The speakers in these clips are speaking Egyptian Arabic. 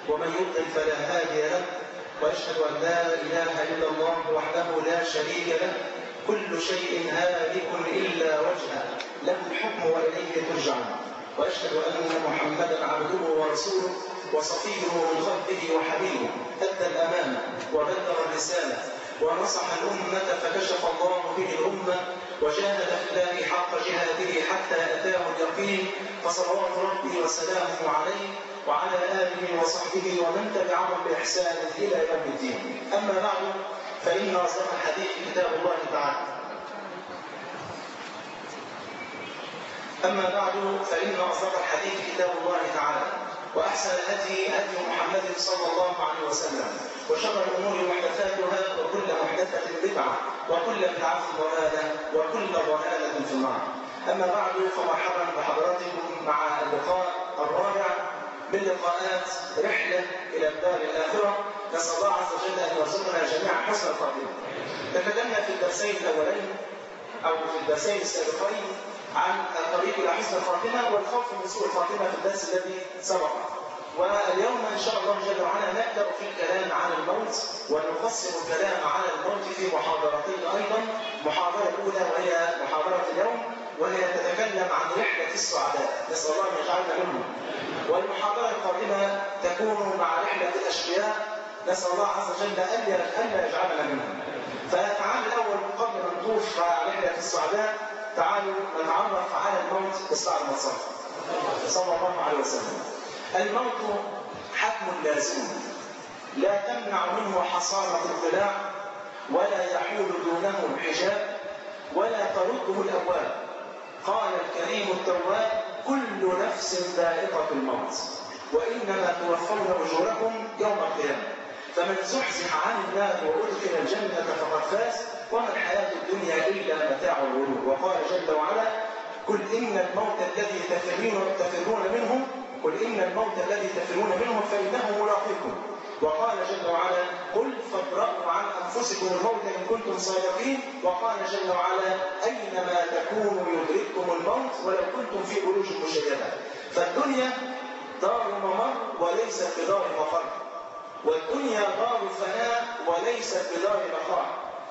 ومن يضلل فلا هادي له وأشهد أن لا إله إلا الله وحده لا شريك له كل شيء هالك إلا وجهه له الحكم وإليه ترجعون وأشهد أن محمدا عبده ورسوله وصفيه من خلقه وحبيبه أدى الأمانة وبلغ الرسالة ونصح الأمة فكشف الله به الأمة وجاهد في الله حق جهاده حتى أتاه اليقين فصلوات ربي وسلامه عليه وعلى آله وصحبه ومن تبعهم بإحسان إلى يوم الدين أما بعد فإن أصدق الحديث كتاب الله تعالى أما بعد فإن أصدق الحديث كتاب الله تعالى وأحسن الهدي هدي محمد صلى الله عليه وسلم وشر الأمور محدثاتها وكل محدثة بدعة وكل بدعة ضلالة وكل ضلالة في النار أما بعد فمرحبا بحضراتكم مع اللقاء الرابع من لقاءات رحلة إلى الدار الآخرة نسأل الله عز وجل أن يرزقنا جميعا حسن الخاتمة تكلمنا في الدرسين الأولين أو في الدرسين السابقين عن الطريق إلى حسن الخاتمة والخوف من سوء الخاتمة في الدرس الذي سبق واليوم إن شاء الله جل وعلا نبدأ في الكلام عن الموت ونقسم الكلام على الموت في محاضرتين أيضا محاضرة الأولى وهي محاضرة اليوم وهي تتكلم عن رحلة السعداء نسأل الله أن يجعلنا منهم والمحاضرة القادمة تكون مع رحلة الأشقياء نسأل الله عز وجل ألا يجعلنا منهم فتعالوا الأول قبل ما نطوف رحلة السعداء تعالوا نتعرف على الموت بالصعب والصرف صلى الله عليه وسلم الموت حتم لازم لا تمنع منه حصانة الضلاع ولا يحول دونه حجاب ولا ترده الأبواب قال الكريم التواب كل نفس ذائقة الموت وإنما توفون أجوركم يوم القيامة فمن زحزح عن النار وأدخل الجنة فقد فاز وما الحياة الدنيا إلا متاع الغرور وقال جل وعلا قل إن الموت الذي تفرون تفرون منه قل إن الموت الذي تفرون منه فإنه ملاقيكم وقال جل وعلا قل فادرأوا عن أنفسكم الموت إن كنتم صادقين وقال جل وعلا أينما تكونوا يدرككم الموت ولو كنتم في بروج مشيدة فالدنيا دار ممر وليست بدار مفر والدنيا دار فناء وليست بدار بقاء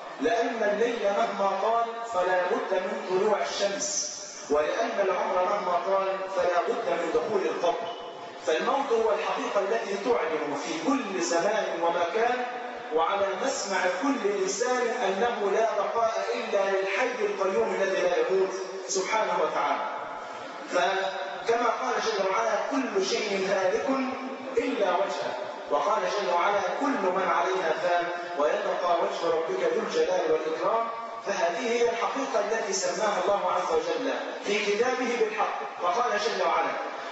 لأن الليل مهما طال فلا بد من طلوع الشمس ولأن العمر مهما طال فلا بد من دخول القبر فالموت هو الحقيقة التي تعلن في كل زمان ومكان وعلى مسمع كل إنسان أنه لا بقاء إلا للحي القيوم الذي لا يموت سبحانه وتعالى فكما قال جل وعلا كل شيء هالك إلا وجهه وقال جل وعلا كل من عليها فان ويبقى وجه ربك ذو الجلال والإكرام فهذه هي الحقيقة التي سماها الله عز وجل في كتابه بالحق وقال جل وعلا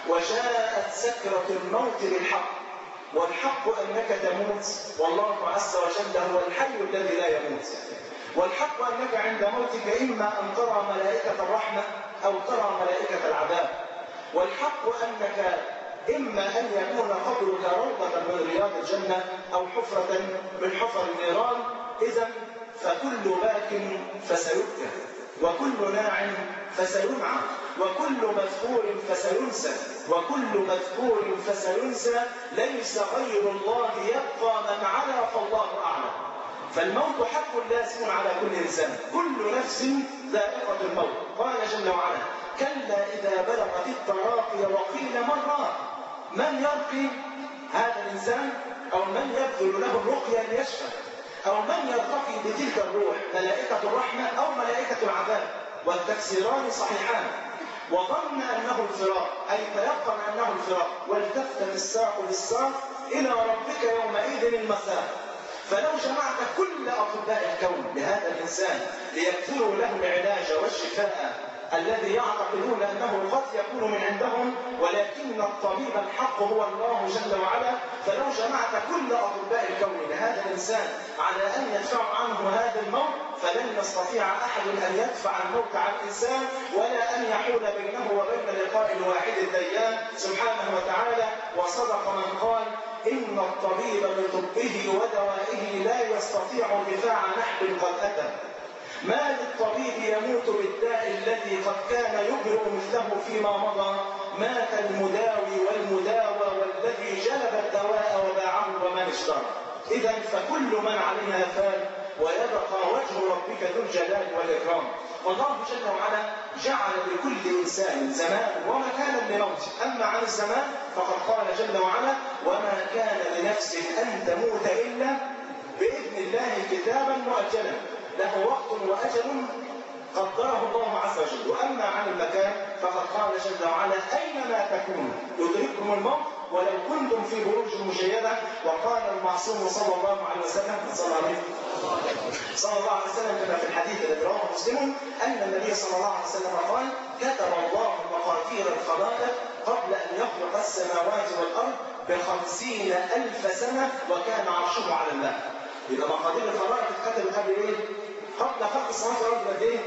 وجاءت سكرة الموت بالحق والحق أنك تموت والله عز وجل هو الحي الذي لا يموت والحق أنك عند موتك إما أن ترى ملائكة الرحمة أو ترى ملائكة العذاب والحق أنك إما أن يكون قبرك روضة من رياض الجنة أو حفرة من حفر النيران إذا فكل باك فسيبكى وكل ناع فسينعى وكل مذكور فسينسى وكل مذكور فسينسى ليس غير الله يبقى من علا فالله أعلم فالموت حق لازم على كل إنسان كل نفس ذائقة الموت قال جل وعلا كلا إذا بلغت التراقي وقيل من راق من يرقي هذا الإنسان أو من يبذل له الرقية ليشفى أو من يرتقي بتلك الروح ملائكة الرحمة أو ملائكة العذاب والتفسيران صحيحان وظن أنه الفراق أي تيقن أنه الفراق والتفت الساق بالساق إلى ربك يومئذ المساق فلو جمعت كل أطباء الكون لهذا الإنسان ليكثروا له العلاج والشفاء الذي يعتقدون أنه قد يكون من عندهم ولكن الطبيب الحق هو الله جل وعلا فلو جمعت كل أطباء الكون لهذا الإنسان على أن يدفعوا عنه هذا الموت فلن يستطيع أحد أن يدفع الموت عن الإنسان ولا أن يحول بينه وبين لقاء الواحد الديان سبحانه وتعالى وصدق من قال إن الطبيب بطبه ودوائه لا يستطيع دفاع نحب قد أتى ما للطبيب يموت بالداء الذي قد كان يبرئ مثله فيما مضى مات المداوي والمداوى والذي جلب الدواء وباعه ومن اشترى إذا فكل من عليها فان ويبقى وجه ربك ذو الجلال والإكرام والله جل وعلا جعل لكل إنسان زمان ومكانا لموته أما عن الزمان فقد قال جل وعلا وما كان لنفس أن تموت إلا بإذن الله كتابا مؤجلا له وقت وأجل قدره الله عز وجل واما عن المكان فقد قال جل وعلا اينما تكونوا يدرككم الموت ولو كنتم في بروج مشيده وقال المعصوم صلى الله عليه وسلم صلى الله عليه صلى الله عليه وسلم كما في الحديث الذي رواه مسلم ان النبي صلى الله عليه وسلم قال كتب الله مقادير الخلائق قبل ان يخلق السماوات والارض بخمسين الف سنه وكان عرشه على الماء يبقى مقادير الخلائق اتكتبت قبل ايه؟ قبل خلق السماوات والارض قد ايه؟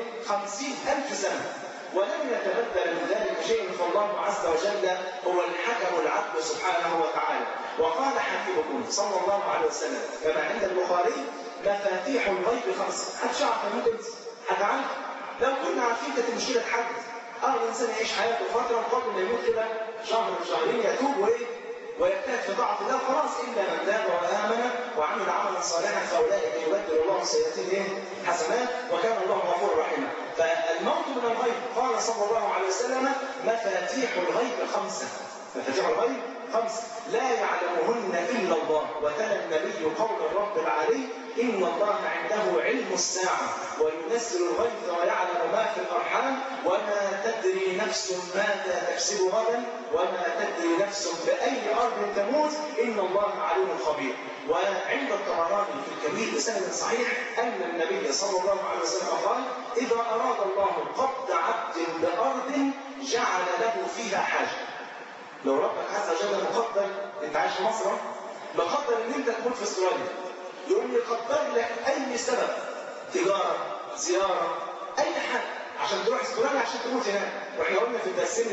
50000 سنه ولم يتبدل من ذلك شيء فالله عز وجل هو الحكم العدل سبحانه وتعالى وقال حبيبكم صلى الله عليه وسلم كما عند البخاري مفاتيح الغيب خمسه محدش يعرف ممكن حد عارف لو كنا عارفين كانت المشكله اتحلت اه الانسان يعيش حياته فتره قبل ما يموت كده شهر شهرين يتوب وايه ويجتهد في طاعة الله خلاص إلا من تاب وآمن وعمل عملا صالحا فأولئك يبدل الله سيئاتهم إيه؟ حسنات وكان الله غفورا رحيما فالموت من الغيب قال صلى الله عليه وسلم مفاتيح الغيب خمسة مفاتيح الغيب خمسة لا يعلمهن إلا الله وتلا النبي قول الرب العلي إن الله عنده علم الساعة وينزل الغيث ويعلم ما في الأرحام وما تدري نفس ماذا تكسب غدا وما تدري نفس بأي أرض تموت إن الله عليم خبير وعند الطبراني في الكبير بسند صحيح أن النبي صلى الله عليه وسلم قال إذا أراد الله قبض عبد بأرض جعل له فيها حاجة لو ربك عز وجل مقدر انت عايش في مصر مقدر ان انت تموت في استراليا يقوم يقدر لك اي سبب تجاره زياره اي حاجه عشان تروح استراليا عشان تموت هناك واحنا قلنا في الدرسين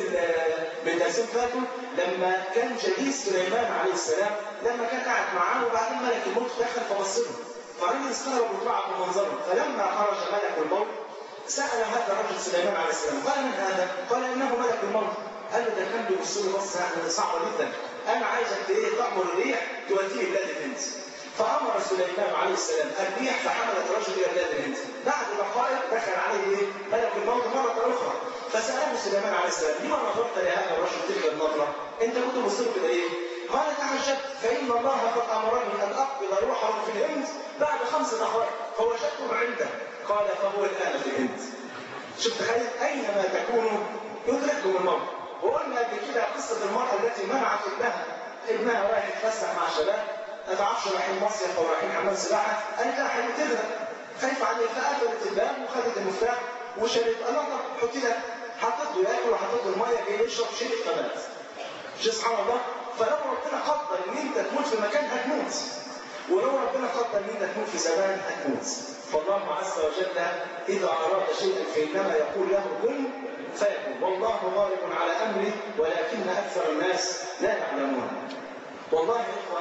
من الدرسين فاتوا لما كان جليس سليمان عليه السلام لما كان قاعد معاه وبعدين ملك الموت دخل فبص له فالراجل استغرب وطلع بمنظره فلما خرج ملك الموت سال هذا الرجل سليمان عليه السلام قال من هذا؟ قال انه ملك الموت قال له ده كان بيبص لي بص يعني صعبه جدا انا عايزك ايه تامر الريح توديه بلاد الهند فامر سليمان عليه السلام الريح فحملت الرجل الى بلاد الهند بعد دقائق دخل عليه ايه ملك الموت مره اخرى فساله سليمان عليه السلام لما نظرت لهذا الرجل تلك النظره انت كنت بص له كده ايه قال تعجبت فان الله قد امرني ان اقبض روحه في الهند بعد خمس دقائق فوجدته عنده قال فهو الان في الهند شوف تخيل اينما تكونوا يدرككم الموت وقلنا قبل كده قصة المرأة التي منعت ابنها ابنها رايح يتفسح مع الشباب ما تعرفش رايحين مصيف او رايحين حمام سباحة قالت لها حبيبي تغرق خايفة عليه فقفلت الباب وخدت المفتاح وشربت قال لها طب حطي لها حطت له ياكل وحطت له المية جاي يشرب شرب فمات شو سبحان الله فلو ربنا قدر ان انت تموت في مكان هتموت ولو ربنا قدر ان انت تموت في زمان هتموت فالله عز وجل اذا اراد شيئا فانما يقول له كن فيكون والله غالب على امره ولكن اكثر الناس لا يعلمون والله يا اخوه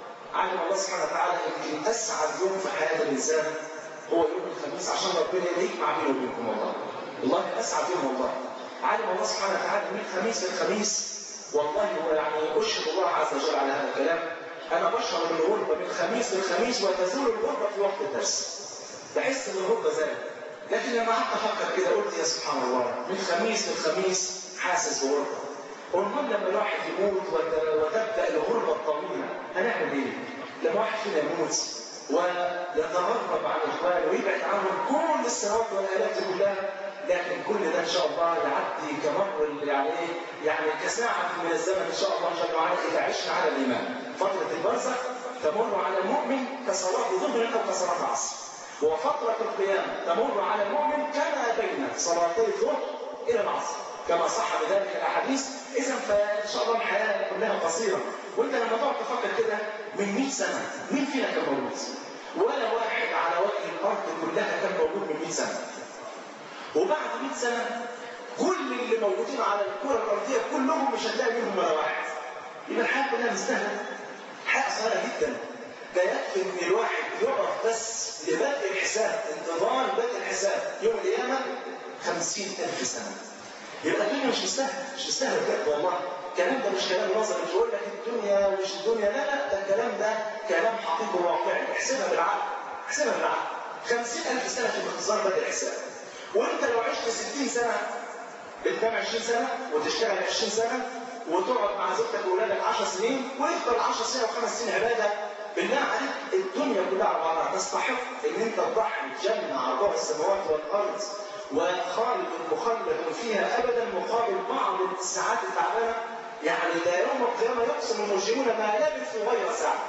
علم الله سبحانه وتعالى يمكن اسعد يوم في حياه الانسان هو يوم الخميس عشان ربنا يجمع بينه وبينكم والله والله اسعد يوم والله علم الله سبحانه وتعالى من الخميس للخميس والله هو يعني اشهد الله عز وجل على هذا الكلام انا بشعر بالغربه من خميس للخميس وتزول الغربه في وقت الدرس بحس ان الغربه زالت لكن لما قعدت افكر كده قلت يا سبحان الله من خميس للخميس حاسس بغربه والمهم لما الواحد يموت وتبدا الغربه الطويله هنعمل ايه؟ لما واحد فينا يموت ويتغرب عن اخوانه ويبعد عنهم كل السنوات والالاف دي كلها لكن كل ده ان شاء الله يعدي كمر يعني ايه؟ يعني كساعه من الزمن ان شاء الله جل وعلا اذا عشنا على الايمان. فتره البرزخ تمر على المؤمن كصلاه ظهر او كصلاه عصر. وفترة القيام تمر على المؤمن كما بين صلاتي الظهر إلى العصر كما صح بذلك الأحاديث إذا فإن شاء الله الحياة كلها قصيرة وأنت لما تقعد تفكر كده من 100 سنة مين فينا كان موجود؟ ولا واحد على وجه الأرض كلها كان موجود من 100 سنة وبعد 100 سنة كل اللي موجودين على الكرة الأرضية كلهم مش هتلاقي منهم ولا واحد يبقى الحياة كلها مستاهلة حياة صغيرة جدا ده يكفي ان الواحد يقف بس لبدء الحساب انتظار بدء الحساب يوم القيامة خمسين ألف سنة يبقى الدنيا مش مستاهله مش مستاهله بجد والله الكلام ده مش كلام نظري مش بقول لك الدنيا مش الدنيا لا لا ده الكلام ده كلام حقيقي واقعي احسبها بالعقل احسبها بالعقل 50000 سنه في باختصار بدل الحساب وانت لو عشت 60 سنه بتنام 20 سنه وتشتغل 20 سنه وتقعد مع زوجتك واولادك 10 سنين ويفضل 10 سنين وخمس سنين عباده بالله عليك الدنيا كلها على بعضها تستحق ان انت تضحي بجنه عرضها السماوات والارض وخالد مخلد فيها ابدا مقابل بعض الساعات التعبانه يعني لا يوم القيامه يقسم المجرمون ما لبثوا غير ساعه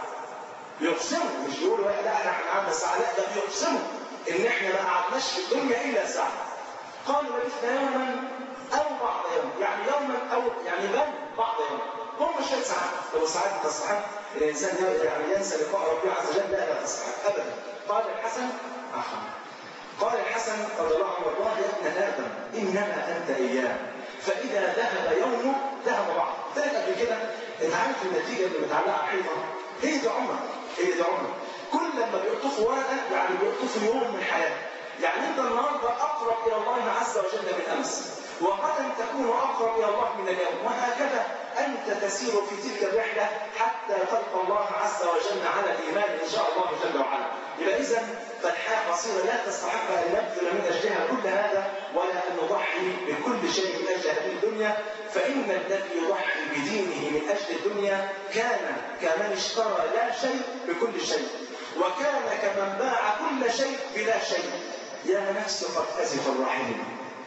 يقسموا مش يقولوا لا احنا قعدنا ساعه لا ده بيقسموا ان احنا ما قعدناش في الدنيا الا ساعه قالوا لبثنا يوما او بعض يوم يعني يوما او يعني بل بعض يوم هم شويه ساعات لو ساعات تستحق الانسان يعني ينسى لقاء ربه عز وجل لا لا تستحق ابدا قال الحسن احمد قال الحسن رضي الله عنه والله يا ابن ادم انما انت ايام فاذا ذهب يومه ذهب بعض ذلك قبل كده انت عارف النتيجه اللي متعلقه على الحيطه هي دي عمر هي دي عمر كل لما بيقطفوا ورقه يعني بيقطفوا يوم من حياته يعني انت النهارده اقرب الى الله عز وجل من امس وغدا تكون اقرب الى الله من اليوم وهكذا انت تسير في تلك الرحله حتى تلقى الله عز وجل على الايمان ان شاء الله جل وعلا يبقى اذا فالحياه قصيره لا تستحق ان نبذل من اجلها كل هذا ولا ان نضحي بكل شيء من اجل هذه الدنيا فان الذي يضحي بدينه من اجل الدنيا كان كمن اشترى لا شيء بكل شيء وكان كمن باع كل شيء بلا شيء يا نفس قد أزف الرحيم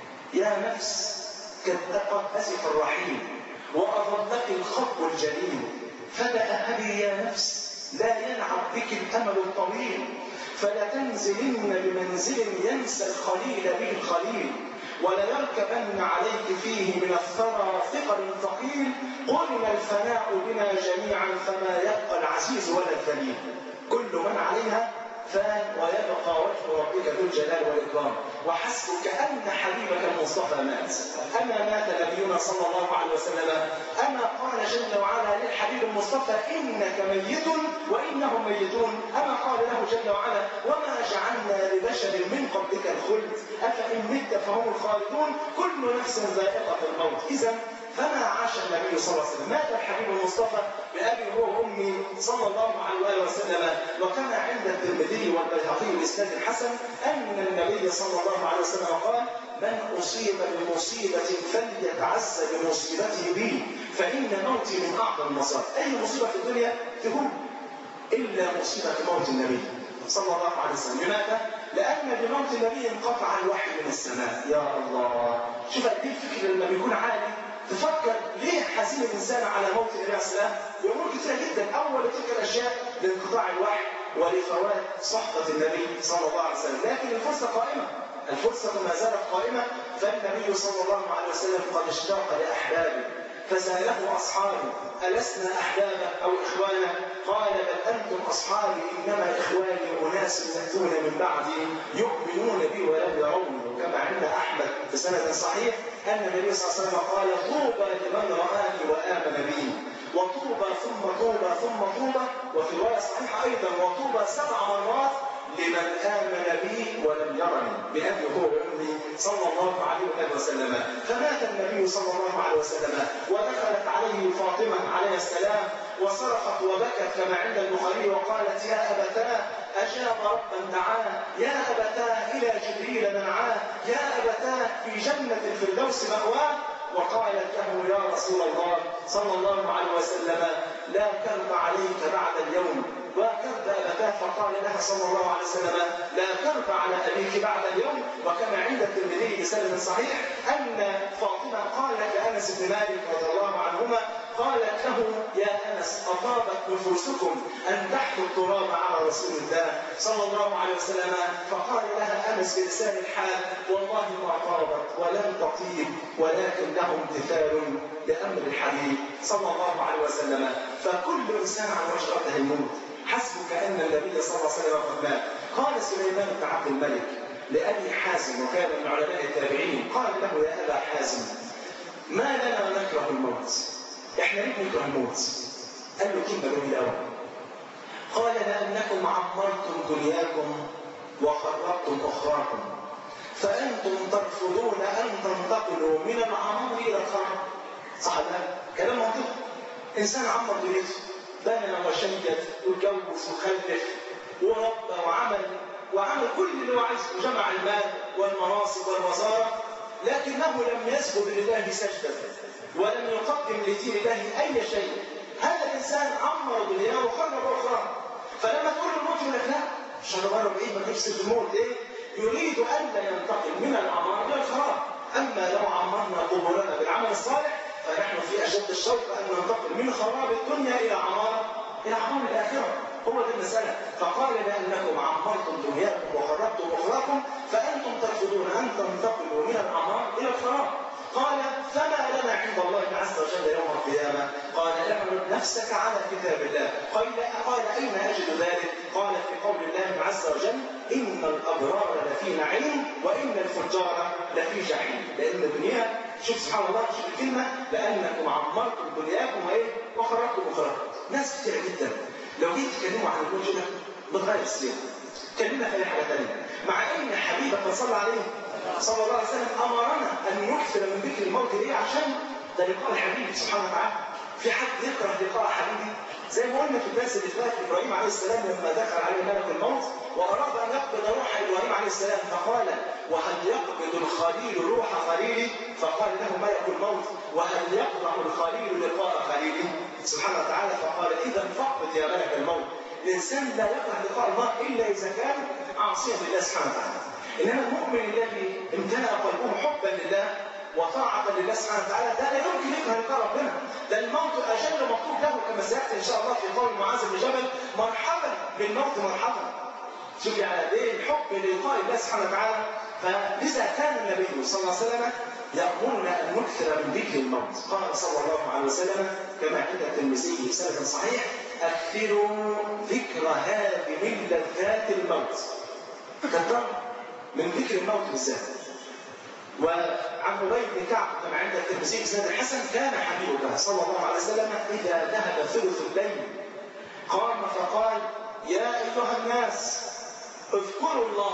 يا نفس قد أزف الرحيم وأظلك الخط الجليل فتأهبي يا نفس لا ينعم بك الأمل الطويل فلا تنزلن بمنزل ينسى الخليل به الخليل وليركبن عليك فيه من الثرى ثقل ثقيل قلنا الفناء بنا جميعا فما يبقى العزيز ولا الذليل كل من عليها فان ويبقى وجه ربك ذو الجلال والاكرام وحسبك ان حبيبك المصطفى مات اما مات نبينا صلى الله عليه وسلم اما قال جل وعلا للحبيب المصطفى انك ميت وانهم ميتون اما قال له جل وعلا وما جعلنا لبشر من قبلك الخلد افان مت فهم الخالدون كل نفس ذائقه الموت اذا فما عاش النبي صلى الله عليه وسلم مات الحبيب المصطفى بأبي هو وأمي صلى الله عليه وسلم وكان عند الترمذي والبيهقي بإسناد الحسن أن النبي صلى الله عليه وسلم قال من أصيب بمصيبة فليتعز بمصيبته بي فإن موتي من أعظم المصائب أي مصيبة في الدنيا تهون إلا مصيبة موت النبي صلى الله عليه وسلم لماذا؟ لأن بموت النبي انقطع الوحي من السماء يا الله شوف قد ايه الفكر لما بيكون عالي تفكر ليه حزين الانسان على موت النبي عليه السلام؟ بامور كثيره جدا، اول تلك الاشياء لانقطاع الوحي ولفوات صحبه النبي صلى الله عليه وسلم، لكن الفرصه قائمه، الفرصه ما زالت قائمه، فالنبي صلى الله عليه وسلم قد اشتاق لاحبابه، فساله اصحابه ألسنا أحبابه أو إخوانا قال بل أنتم أصحابي إنما إخواني أناس يأتون من بعدي يؤمنون بي ولم يروني وكما عند أحمد في سند صحيح أن النبي صلى الله عليه وسلم قال طوبى لمن رآني وآمن بي وطوبى ثم طوبى ثم طوبى وفي رواية صحيحة أيضا وطوبى سبع مرات لمن آمن بي ولم يرني بأبي هو وأمي صلى الله عليه وسلم فمات النبي صلى الله عليه وسلم ودخلت عليه فاطمة عليه السلام وصرخت وبكت كما عند البخاري وقالت يا أبتاه أجاب ربا دعاه يا أبتاه إلى جبريل منعاه يا أبتاه في جنة الفردوس مأواه وقالت له يا رسول الله صلى الله عليه وسلم لا كرب عليك بعد اليوم وكرب أبتاه فقال لها صلى الله عليه وسلم لا كرب على أبيك بعد اليوم وكما عند الترمذي بسند صحيح أن فاطمة قالت لأنس بن مالك رضي الله عنهما قالت له يا أنس أطابت نفوسكم أن تحثوا التراب على رسول الله صلى الله عليه وسلم فقال لها أنس بلسان الحال والله ما طابت ولم تطيب ولكن له امتثال لأمر الحبيب صلى الله عليه وسلم فكل إنسان على وجه أرضه الموت حسبك أن النبي صلى الله عليه وسلم قد مات قال سليمان بن عبد الملك لأبي حازم وكان من علماء التابعين قال له يا أبا حازم ما لنا نكره الموت احنا ليه نكره الموت قال له كلمة جميلة قوي قال لأنكم عمرتم دنياكم وخربتم أخراكم فأنتم ترفضون أن تنتقلوا من العمار إلى الخراب صح ولا لا؟ كلام منطقي إنسان عمر دنيته بنى وشيد واتجوز وخلف وربى وعمل وعمل كل اللي هو عايزه وجمع المال والمناصب والوزارة لكنه لم يسجد لله سجدة ولم يقدم لدين الله أي شيء هذا الإنسان عمر دنياه وخرب أخرى فلما تقول الموت يقول لك لا مش هنغرب إيه ما نفسد الموت إيه يريد أن لا ينتقل من العمار إلى الخراب أما لو عمرنا قبورنا بالعمل الصالح فنحن في أشد الشوق أن ننتقل من خراب الدنيا إلى عمار إلى عمار الآخرة هو دي المسألة فقال لأنكم عمرتم دنياكم وخربتم أخراكم فأنتم ترفضون أن تنتقلوا من العمار إلى الخراب قال فما لنا عند الله عز وجل يوم القيامة قال اعرض نفسك على كتاب الله قال قال أين أجد ذلك قال في قول الله عز وجل إن الأبرار لفي نعيم وإن الفجار لفي جحيم لأن الدنيا شوف سبحان الله شوف الكلمة لأنكم عمرتم دنياكم وإيه وخرجتم أخراكم ناس كتير جدا لو جيت تكلموا عن الموت ده بتغير السيرة كلمنا في حاجة ثانية مع ان حبيبك صلى عليه صلى الله عليه وسلم امرنا ان نكثر من ذكر الموت ليه عشان ده لقاء الحبيب سبحانه وتعالى في حد يكره لقاء حبيبي زي ما قلنا في الدرس اللي فات ابراهيم عليه السلام لما دخل عليه ملك الموت واراد ان يقبض روح ابراهيم عليه السلام فقال وهل يقبض الخليل روح خليلي فقال له ملك الموت وهل يقطع الخليل لقاء خليلي سبحانه وتعالى فقال اذا فاقبض يا ملك الموت الانسان لا يقع لقاء الله الا اذا كان عاصيا لله سبحانه وتعالى انما المؤمن الذي امتلأ قلبه حبا لله وطاعة لله سبحانه وتعالى ده لا يمكن يكره لقاء ربنا ده الموت اجل مطلوب له كما سياتي ان شاء الله في قول معاذ بن جبل مرحبا بالموت مرحبا شوف يعني ايه الحب للقاء الله سبحانه وتعالى فلذا كان النبي صلى الله عليه وسلم يأمرنا أن نكثر من ذكر الموت قال صلى الله عليه وسلم كما عند الترمذي بسند صحيح أكثروا ذكر هذه لذات الموت كثر من ذكر الموت بالذات وعن أبي بن كعب كما عند الترمذي بسند الحسن كان حبيبنا صلى الله عليه وسلم إذا ذهب ثلث الليل قام فقال يا أيها الناس اذكروا الله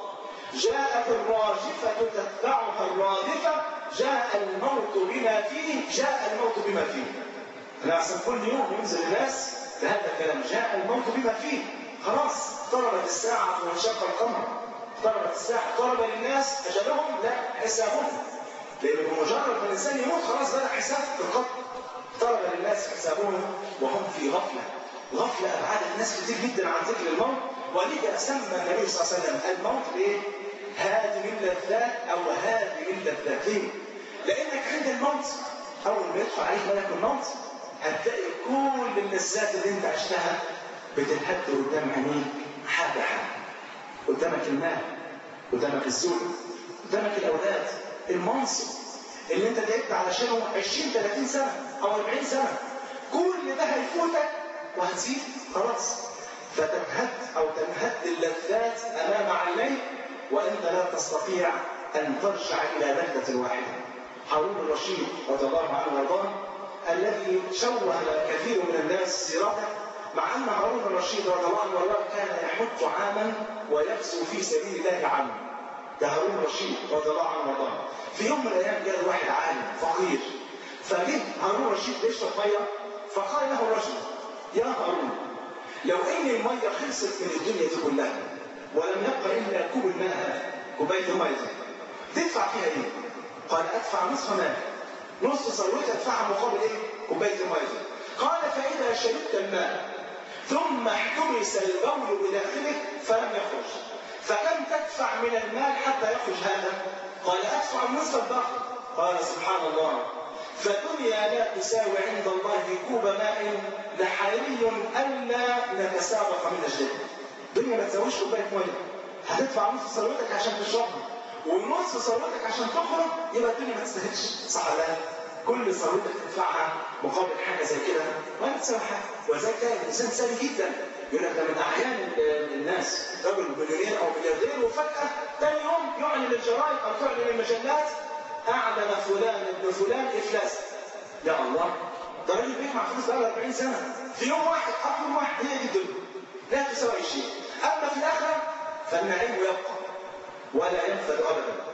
جاءت الراجفة تتبعها الرادفة جاء الموت بما فيه جاء الموت بما فيه أنا أحسن كل يوم ينزل الناس بهذا الكلام جاء الموت بما فيه خلاص اقتربت الساعة وانشق القمر اقتربت الساعة اقترب للناس أجلهم لا حسابهم لأن بمجرد ما الإنسان يموت خلاص بدأ حساب في القبر اقترب للناس حسابهم وهم في غفلة غفلة أبعدت الناس كتير جدا عن ذكر الموت ولذا سمى النبي صلى الله عليه وسلم الموت ايه؟ هادم اللذات او هادم اللذات ليه؟ لانك عند الموت اول ما يدخل عليك ملك الموت هتلاقي كل اللذات اللي انت عشتها بتنهد قدام عينيك حاجه حاجه قدامك المال قدامك الزوج قدامك الاولاد المنصب اللي انت تعبت علشانه 20 30 سنه او 40 سنه كل ده هيفوتك وهتسيب خلاص فتنهد أو تنهد اللذات أمام عينيك وأنت لا تستطيع أن ترجع إلى لذة واحدة هارون الرشيد رضي الله عنه وارضاه الذي شوه كثير من الناس سيرته مع أن هارون الرشيد رضي الله عنه وارضاه كان يحج عاما ويغزو في سبيل الله عاما ده هارون الرشيد رضي الله عنه وارضاه في يوم من الأيام جاء واحد عالم فقير فجه هارون الرشيد بيشرب ميه فقال له الرجل يا هارون لو ان الميه خلصت من الدنيا دي كلها ولم يبقى الا كوب الماء هذا كوبايه الميه تدفع فيها ايه؟ قال ادفع نصف مال نص ثروتي ادفعها مقابل ايه؟ كوبايه الميه قال فاذا شربت الماء ثم احتبس البول بداخله فلم يخرج فكم تدفع من المال حتى يخرج هذا؟ قال ادفع نصف البحر قال سبحان الله فالدنيا لا تساوي عند الله كوب ماء لحري الا نتسابق من اجلها. الدنيا ما تساويش كوبايه ميه. هتدفع نص ثروتك عشان تشربها ونص ثروتك عشان تخرج يبقى الدنيا ما تستاهلش صح ولا لا؟ كل ثروتك تدفعها مقابل حاجه زي كده ما تساوي حاجه وذلك كان الانسان سهل جدا يقول لك ده من احيان الناس رجل مليونير او ملياردير وفجاه ثاني يوم يعلن الجرائد او تعلن المجلات اعلن فلان ابن فلان افلاس يا الله ده راجل بيجمع فلوس بقاله 40 سنه في يوم واحد اول واحد هي دي الدنيا لا تساوي شيء اما في الاخره فالنعيم يبقى ولا ينفد ابدا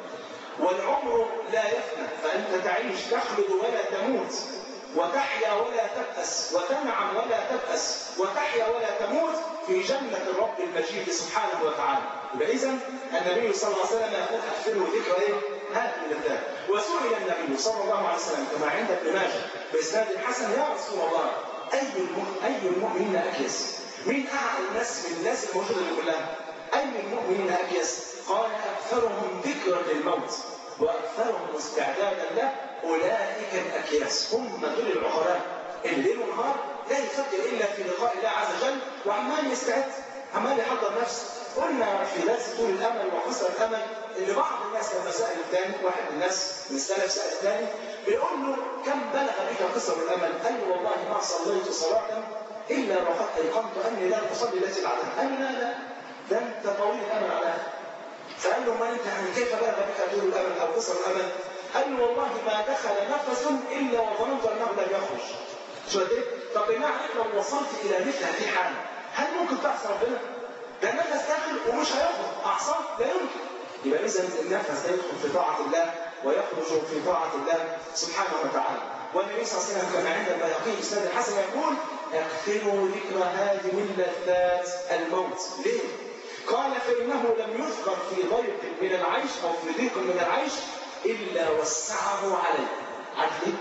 أنت تعيش تخلد ولا تموت وتحيا ولا تبأس وتنعم ولا تبأس وتحيا ولا تموت في جنة الرب المجيد سبحانه وتعالى يبقى إذا النبي صلى الله عليه وسلم يقول أكثروا ذكر إيه؟ هذه اللذات وسئل النبي صلى الله عليه وسلم كما عند ابن ماجه بإسناد حسن يا رسول الله أي المؤمن أي المؤمنين أكيس؟ مين أعلى الناس من الناس الموجودة دي كلها؟ أي المؤمنين أكيس؟ قال أكثرهم ذكرا للموت وأكثرهم استعدادا له أولئك الأكياس هم دول العقلاء اللي ليل ونهار لا يفكر إلا في لقاء الله عز وجل وعمال يستعد عمال يحضر نفسه قلنا في درس طول الأمل وقصر الأمل إن بعض الناس لما سأل الثاني واحد من الناس من السلف سأل الثاني بيقول له كم بلغ بك قصر الأمل؟ قال له والله ما صليت صلاة إلا وقد أيقنت أني لا أصلي التي بعدها قال له لا لا ده أنت طويل الأمل على فقال له ما انت يعني كيف بلغ بك طول الامل او قصر الامل؟ قال له والله ما دخل نفس الا وظننت انه لم يخرج. شو قد ايه؟ طب بالله لو وصلت الى مثل هذه الحاله هل ممكن تعصي ربنا؟ ده النفس داخل ومش هيخرج اعصاب لا يمكن. يبقى اذا النفس ده يدخل في طاعه الله ويخرج في طاعه الله سبحانه وتعالى. والنبي صلى الله عليه وسلم كما عند البيهقي اسناد الحسن يقول اكثروا ذكر هذه اللذات الموت. ليه؟ قال فإنه لم يذكر في ضيق من العيش أو في ضيق من العيش إلا وسعه عليه عارف ليه؟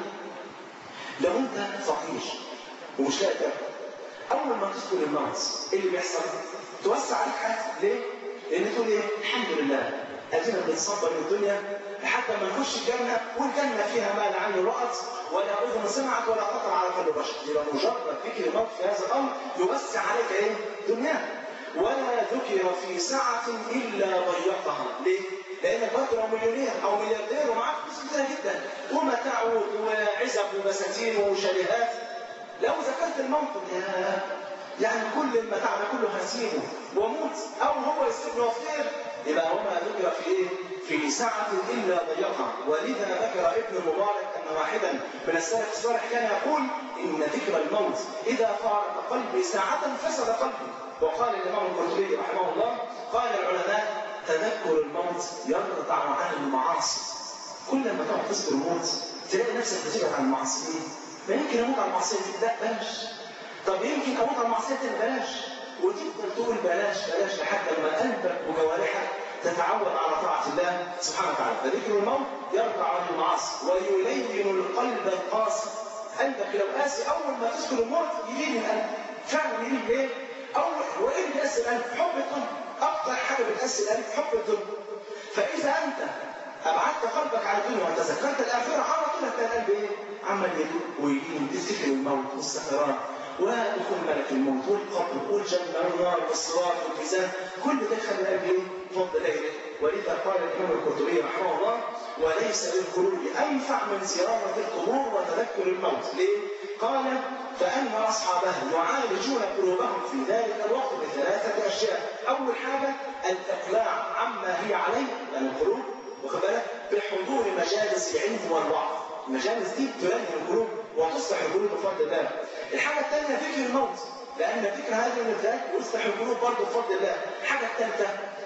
لو أنت فقير ومش لاقي تاكل أول ما تدخل الموت إيه اللي بيحصل؟ توسع عليك حياتك ليه؟ لأن تقول إيه؟ الحمد لله أدينا بنتصبر من الدنيا لحتى ما نخش الجنة والجنة فيها ما لا عين رأت ولا أذن سمعت ولا خطر على قلب بشر يبقى مجرد ذكر الموت في هذا الأمر يوسع عليك إيه؟ دنياك ولا ذكر في ساعة إلا ضيقها ليه؟ لأن البطل لو مليونير أو ملياردير ومعاه فلوس كتيرة جدا ومتاع وعزب وبساتين وشاليهات لو ذكرت الموت يا يعني كل المتاع ده كله هسيبه واموت او هو يسيبني وافطر يبقى وما ذكر في ايه؟ في ساعة إلا ضيقها ولذا ذكر ابن المبارك أن واحدا من السلف الصالح كان يقول إن ذكر الموت إذا فارق قلبي ساعة فسد قلبي وقال الإمام القرطبي رحمه الله قال العلماء تذكر الموت يرضع عن المعاصي كل ما تقعد تذكر الموت تلاقي نفسك بتبعد عن المعاصي ما يمكن اموت على المعصيه دي لا بلاش طب يمكن اموت على المعصيه دي بلاش وتفضل تقول بلاش بلاش لحد ما قلبك وجوارحك تتعود على طاعه الله سبحانه وتعالى فذكر الموت يرضع عن المعاصي ويلين القلب القاسي قلبك لو قاسي اول ما تذكر الموت يلين القلب فعلا يلين ليه؟ اول وايه اللي بيأسي القلب؟ حب الدنيا اكتر حاجه بتأسي القلب حب الدنيا فاذا انت ابعدت قلبك عن الدنيا وتذكرت الاخره على طول هتلاقي القلب ايه؟ عمال يدور ويلين تفتكر الموت والسكرات ودخول ملك الموت والقبر والجنه والنار والصراط والميزان كل ده يخلي القلب ايه؟ فضل ليله ولذا قال الامام القرطبي رحمه الله وليس للقلوب انفع من زياره القبور وتذكر الموت ليه؟ قال فان اصحابه يعالجون قلوبهم في ذلك الوقت بثلاثه اشياء اول حاجه الاقلاع عما هي عليه لان القلوب واخد بالك بحضور مجالس العلم والوعظ المجالس دي تلين القلوب وتصلح القلوب بفضل الله الحاجه الثانيه ذكر الموت لان ذكر هذه اللذات يصلح القلوب برضه بفضل الله الحاجه الثالثه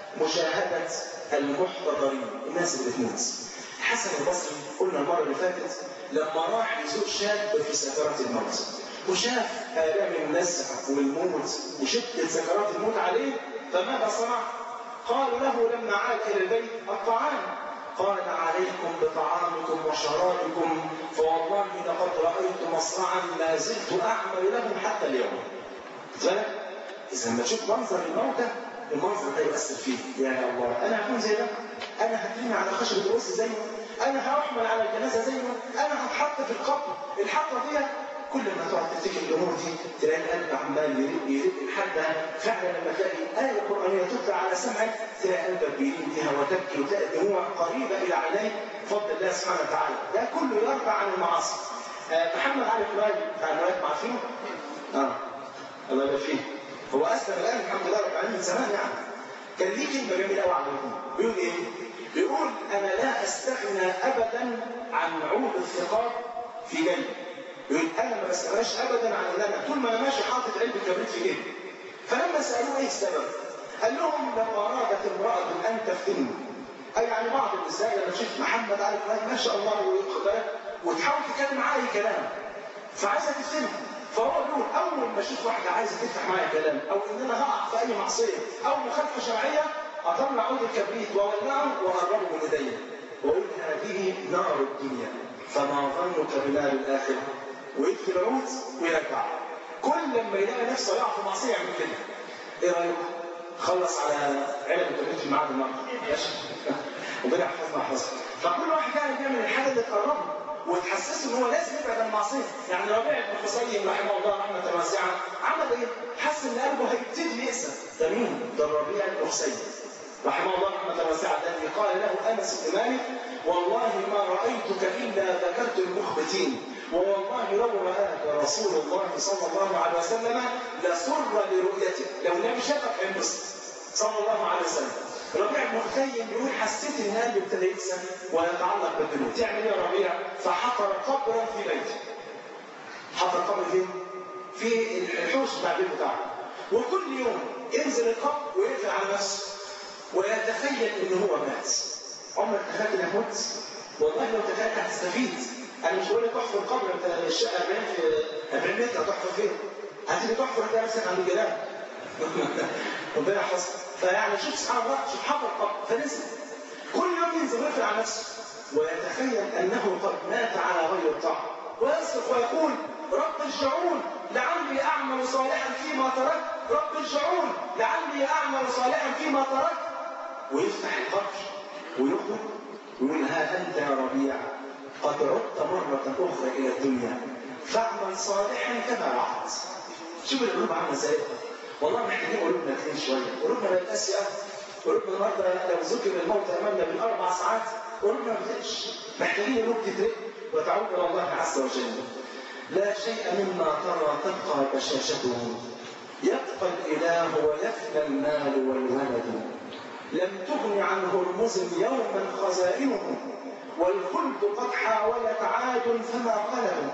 مشاهده المحتضرين الناس اللي بتموت حسن البصري قلنا المره اللي فاتت لما راح يزور شاب في سكرات الموت وشاف آلام النزع والموت وشدة سكرات الموت عليه فماذا صنع؟ قالوا له لما عاد إلى البيت الطعام قال عليكم بطعامكم وشرابكم فوالله لقد رأيت مصرعا ما زلت أعمل له حتى اليوم بالك؟ إذا لما تشوف منظر الموتى المنظر ده يؤثر فيه يا الله أنا هكون زي ده أنا هترمي على خشبة الرؤوس زيه أنا هأحمل على الجنازة زيه أنا هتحط في القبر الحطة ديت كل ما تقعد تفتكر الامور دي تلاقي القلب عمال يرق يرق لحد فعلا لما تلاقي ايه قرانيه تتلى على سمعك تلاقي قلبك بيرق فيها وتبكي وتلاقي الدموع قريبه الى عينيك بفضل الله سبحانه وتعالى ده كله يرفع عن المعاصي آه محمد علي فؤاد بتاع الروايات عارفينه؟ اه الله يبارك فيه هو اسلم الان الحمد لله رب العالمين من زمان يعني كان ليه كلمه جميله قوي عجبتني بيقول ايه؟ بيقول انا لا استغنى ابدا عن عود الثقات في جيبي يقول انا ما بستغناش ابدا عن ان انا طول ما انا ماشي حاطط علبه كبريت في جيبي فلما سالوه ايه السبب؟ قال لهم لو ارادت امراه ان تفتني اي يعني بعض النساء لما تشوف محمد علي فلان ما شاء الله وتحاول تتكلم معاه اي كلام فعايزه تفهمه فهو بيقول اول ما اشوف واحده عايزه تفتح معايا كلام او ان انا هقع في اي معصيه او مخالفه شرعيه اطلع عود الكبريت واولعه واقربه من ايديا واقول هذه نار الدنيا فما ظنك بنار الاخره ويدخل العود ويرجع كل لما يلاقي نفسه يقع في معصيه يعمل كده ايه رايك؟ خلص على علب الكبريت في الميعاد النهارده ماشي ربنا يحفظنا ويحفظك فكل واحد يعني بيعمل الحاجه اللي تقربه وتحسسه ان هو لازم يبعد عن المعصيه يعني ربيع بن حسين رحمه الله رحمه واسعه عمل ايه؟ حس ان قلبه هيبتدي يقسى ده مين؟ ده الربيع بن حسين رحمه الله رحمه واسعه الذي قال له انس بن مالك والله ما رايتك الا ذكرت المخبتين ووالله لو رآك رسول الله صلى الله عليه وسلم لسر لرؤيته لو النبي شافك هينبسط صلى الله عليه وسلم ربيع بن خثيم بيقول حسيت ان قلبي ابتدى يكسر ويتعلق بالذنوب تعمل ايه يا ربيع؟ فحفر قبرا في بيته حفر قبر فين؟ في الحوش بتاع البيت بتاعه وكل يوم ينزل القبر ويقفل على نفسه ويتخيل ان هو مات عمرك تخيلت انك مت؟ والله لو تخيلت هتستفيد انا مش بقول لك احفر قبر انت الشقه 40 في 40 متر هتحفر فين؟ هتيجي تحفر هتلاقي نفسك عند الجيران ربنا يحفظك فيعني شوف سبحان الله شوف حفر قبر فنزل كل يوم ينزل ويقفل على نفسه ويتخيل انه قد مات على غير الطاعه ويصرخ ويقول رب ارجعون لعلي اعمل صالحا فيما تركت رب ارجعون لعلي اعمل صالحا فيما تركت ويفتح القبر ويخرج ويقول ها انت يا ربيع قد عدت مرة أخرى إلى الدنيا فاعمل صالحا كما وعدت شوف القلوب عاملة ازاي والله محتاجين قلوبنا تهين شوية قلوبنا بقت قاسية قلوبنا النهارده لو ذكر الموت أمامنا بالأربع ساعات قلوبنا ما بتقش محتاجين قلوب تترق وتعود إلى الله عز وجل لا شيء مما ترى تبقى بشاشته يبقى الإله ويفنى المال والولد لم تغن عنه المزن يوما خزائنه والخلد قد حاولت عاد فما قلب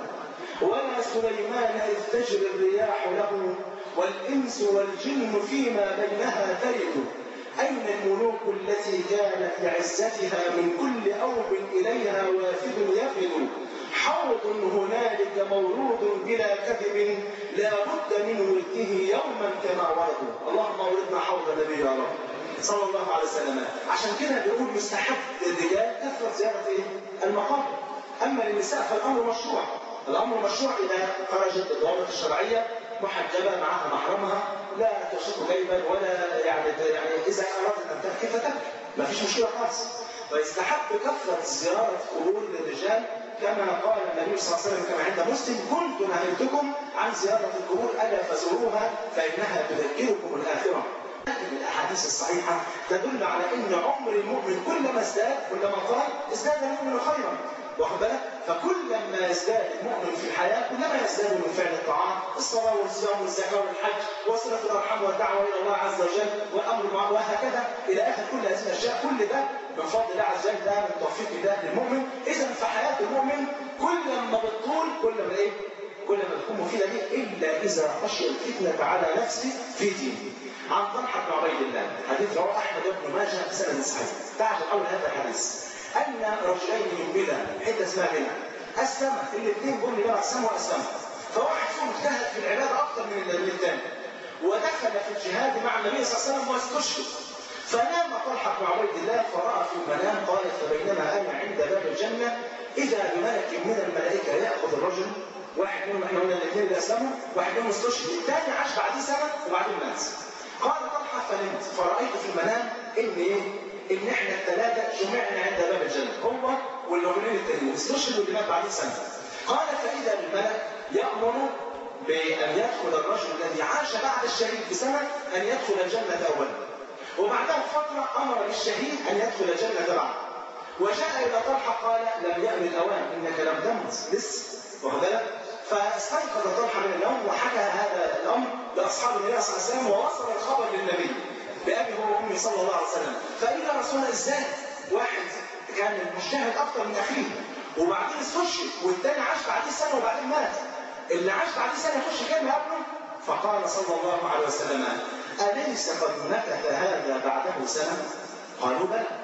ولا سليمان إذ تجري الرياح له والإنس والجن فيما بينها ترد أين الملوك التي كانت لعزتها من كل أوب إليها وافد يفد حوض هنالك مورود بلا كذب لا بد من ولده يوما كما ولدوا اللهم ولدنا حوض النبي يا رب صلى الله عليه وسلم عشان كده بيقول يستحب للرجال كثرة زيارة ايه؟ المقابر اما للنساء فالامر مشروع الامر مشروع اذا خرجت الضوابط الشرعيه محجبه معها محرمها لا تشق جيبا ولا يعني يعني اذا ارادت ان تبكي فتبكي ما فيش مشكله خالص فيستحب كثره زياره قبور للرجال كما قال النبي صلى الله عليه وسلم كما عند مسلم كنت نهيتكم عن زياره القبور الا فزوروها فانها تذكركم الاخره لكن الاحاديث الصحيحه تدل على ان عمر المؤمن كلما ازداد كلما طال ازداد المؤمن خيرا واخد بالك فكلما يزداد المؤمن في الحياه كلما يزداد من فعل الطاعات الصلاه والصيام والزكاه والحج وصله الارحام والدعوه الى الله عز وجل والامر بالمعروف وهكذا الى اخر كل هذه الاشياء كل ده من فضل الله عز وجل ده من توفيق الله للمؤمن اذا فحياه المؤمن كل ما بتطول كل ما ايه؟ كل ما تكون مفيده ليه الا اذا خشي الفتنه على نفسه في دينه عن طلحه بن عبيد الله حديث رواه احمد بن ماجه بسند صحيح تعجب اول هذا الحديث ان رجلين من بلى حته اسمها بلى اسلم الاثنين بن بلى اسلموا واسلموا فواحد فيهم اجتهد في العباده اكثر من الثاني ودخل في الجهاد مع النبي صلى الله عليه وسلم واستشهد فنام طلحه بن عبيد الله فراى في المنام قال فبينما انا عند باب الجنه اذا بملك من الملائكه ياخذ الرجل واحد منهم احنا قلنا الاثنين اللي اسلموا واحد منهم استشهد الثاني عاش بعديه سنه وبعدين مات قال طلحه فنمت فرايت في المنام ان ايه؟ ان احنا الثلاثه جمعنا عند باب الجنه هو والرجلين التانيين استشهدوا اللي مات بعديه سنه قال فاذا الملك يامر بان يدخل الرجل الذي عاش بعد الشهيد بسنه ان يدخل الجنه اولا وبعدها بفتره امر بالشهيد ان يدخل الجنه بعد وجاء الى طلحه قال لم يأن الاوان انك لم تمت لسه واخد بالك فاستيقظ طلحه من النوم وحكى هذا الامر لاصحاب النبي صلى الله عليه وسلم ووصل الخبر للنبي بابي هو وامي صلى الله عليه وسلم فاذا رسول ازاي واحد كان مجتهد اكثر من اخيه وبعدين استشهد والثاني عاش بعديه سنه وبعدين مات اللي عاش بعديه سنه يخش كام قبله فقال صلى الله عليه وسلم اليس قد مكث هذا بعده سنه قالوا بلى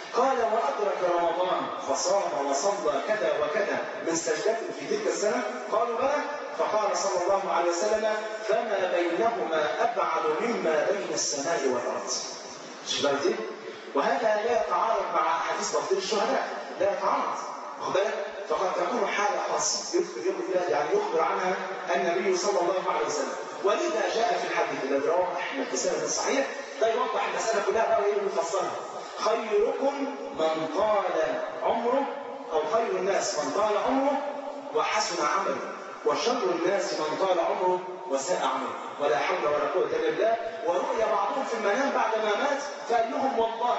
قال وأدرك رمضان فصام وصلى كذا وكذا من سجدة في تلك السنة قالوا بلى فقال صلى الله عليه وسلم فما بينهما أبعد مما بين السماء والأرض شباب دي وهذا لا يتعارض مع حديث تفضيل الشهداء لا يتعارض واخد بالك فقد تكون حالة خاصة يخبر يعني يخبر عنها النبي صلى الله عليه وسلم ولذا جاء في الحديث الذي رواه أحمد بسند صحيح ده يوضح المسألة كلها بقى ايه مفصلة خيركم من طال عمره أو خير الناس من طال عمره وحسن عمله وشر الناس من طال عمره وساء عمله ولا حول ولا قوة إلا بالله ورؤي بعضهم في المنام بعد ما مات فقال لهم والله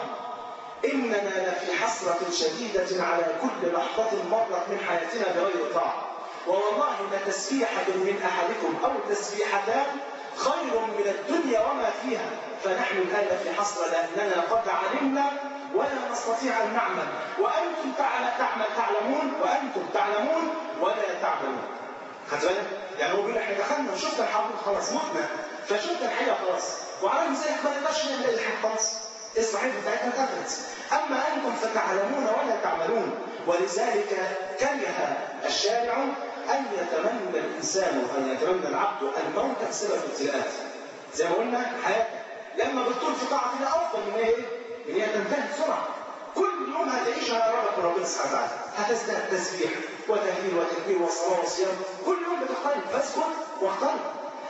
إننا لفي حسرة شديدة على كل لحظة مرت من حياتنا بغير طاعة ووالله لتسبيحة من أحدكم أو تسبيحتان خير من الدنيا وما فيها فنحن الآن في حسرة لأننا قد علمنا ولا نستطيع أن نعمل وأنتم تعمل تعلمون وأنتم تعلمون ولا تعملون خدت بالك؟ يعني هو بيقول احنا دخلنا وشفنا الحرب خلاص متنا فشفنا الحقيقه خلاص وعلى ذلك ما نقدرش نعمل الحق خلاص الصحيفه بتاعتنا اتقفلت اما انتم فتعلمون ولا تعملون ولذلك كره الشارع ان يتمنى الانسان ان يتمنى العبد الموت بسبب الابتلاءات زي ما قلنا حياتك لما بتطول في طاعه الله افضل من ايه؟ من هي تنتهي بسرعه كل يوم هتعيش على ربك ربنا سبحانه وتعالى هتزداد تسبيح وتهليل وتكبير وصلاه وصيام كل يوم بتختلف فاذكر واختلف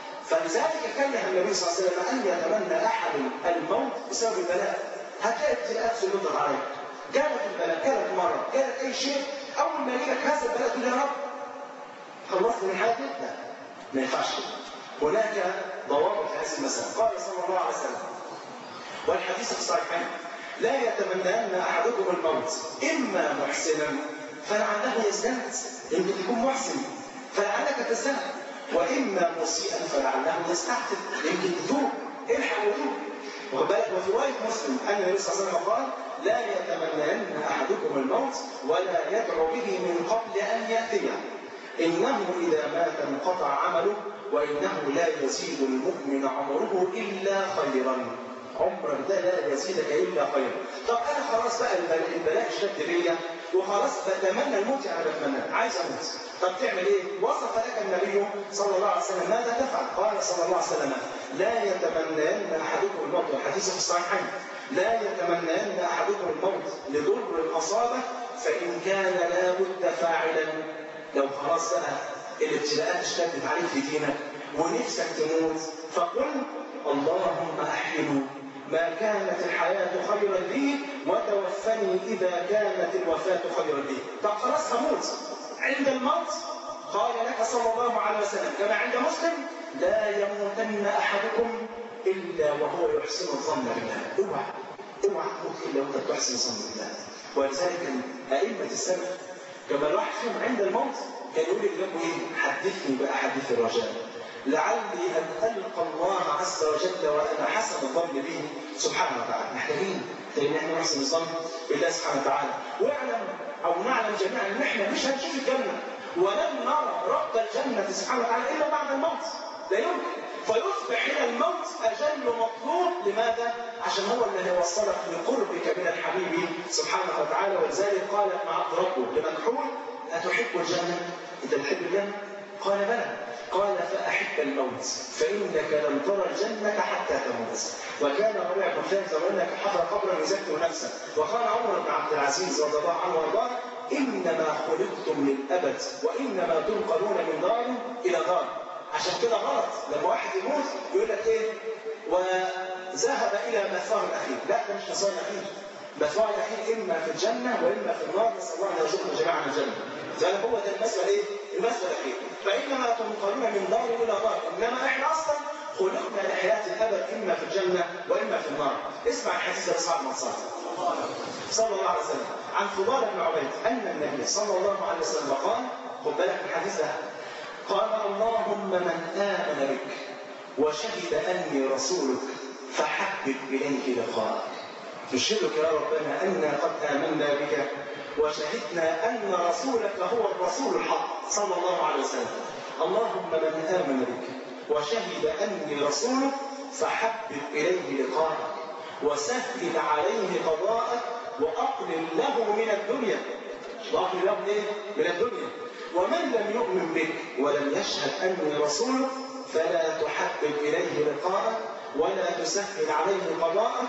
فلذلك كره النبي صلى الله عليه وسلم ان يتمنى احد الموت بسبب البلاء هتلاقي ابتلاءات سلطت عليك جالك البلاء جالك مرض جالك اي شيء اول ما يجيلك هذا البلاء تقول يا رب خلصت من حياتي لا ما ينفعش هناك ضوابط في هذه المسألة قال صلى الله عليه وسلم والحديث في الصحيحين لا يتمنين احدكم الموت اما محسنا فلعله يزداد يمكن تكون محسن فلعلك تزداد واما مسيئا فلعله يستعتب يمكن تتوب الحق وتوب واخد بالك وفي روايه مسلم ان النبي صلى الله عليه وسلم قال لا يتمنين احدكم الموت ولا يدعو به من قبل ان ياتيه انه اذا مات انقطع عمله وانه لا يزيد المؤمن عمره الا خيرا عمرك ده لا يزيدك الا خيرا طب انا خلاص بقى البلاء اشتد بيا وخلاص بتمنى الموت يعني بتمنى عايز اموت طب تعمل ايه وصف لك النبي صلى الله عليه وسلم ماذا تفعل قال صلى الله عليه وسلم لا يتمنين احدكم الموت والحديث في الصحيحين لا يتمنين احدكم الموت لضر اصابه فان كان لابد فاعلا لو خلاص بقى الابتلاءات اشتدت عليك في دينك ونفسك تموت فقل اللهم احيني ما كانت الحياة خيرا لي وتوفني إذا كانت الوفاة خيرا لي طب خلاص هموت عند الموت قال لك صلى الله عليه وسلم كما عند مسلم لا يموتن أحدكم إلا وهو يحسن الظن بالله اوعى اوعى تموت إلا وأنت تحسن الظن بالله ولذلك أئمة السلف كما الواحد فيهم عند الموت كان يقول لجنبه ايه؟ حدثني بأحاديث الرجاء لعلي أن ألقى الله عز وجل وأنا حسن الظن به سبحانه وتعالى محتاجين لأن احنا نحسن الظن بالله سبحانه وتعالى واعلم أو نعلم جميعا أن احنا مش هنشوف الجنة ولن نرى رب الجنة سبحانه وتعالى إلا بعد الموت لا يمكن فيصبح هنا الموت أجل مطلوب لماذا؟ عشان هو اللي هيوصلك لقربك من الحبيب سبحانه وتعالى ولذلك قال ابن عبد ربه لمكحول أتحب الجنة؟ أنت بتحب الجنة؟ قال بلى قال فأحب الموت فإنك لن ترى الجنة حتى تموت وكان ربيع بن خالد لو أنك حفر قبرا يزكي نفسه وقال عمر بن عبد العزيز رضي الله عنه وارضاه إنما خلقتم للأبد وإنما تنقلون من دار إلى دار عشان كده غلط لما واحد يموت يقول لك إيه وذهب إلى مثواه الأخير لا ده مش مثواه الأخير مثواه الأخير إما في الجنة وإما في النار نسأل الله أن يرزقنا جميعا الجنة لأن هو ده المثوى إيه؟ المثوى الأخير فإنما تنقلون من دار إلى دار إنما إحنا أصلا خلقنا لحياة الأبد إما في الجنة وإما في النار اسمع الحديث ده أصحاب المنصات صلى الله عليه وسلم عن فضال بن عبيد أن النبي صلى الله عليه وسلم قال خد بالك من الحديث ده قال اللهم من آمن بك وشهد أني رسولك فحبب إليه لقاءك نشهدك يا ربنا أنا قد آمنا بك وشهدنا أن رسولك هو الرسول الحق صلى الله عليه وسلم اللهم من آمن بك وشهد أني رسولك فحبب إليه لقاءك وسهل عليه قضاءك واقلل له من الدنيا واقلل له ايه؟ من الدنيا ومن لم يؤمن بك ولم يشهد اني رسولك فلا تحبب اليه لقاءك ولا تسهل عليه قضاءه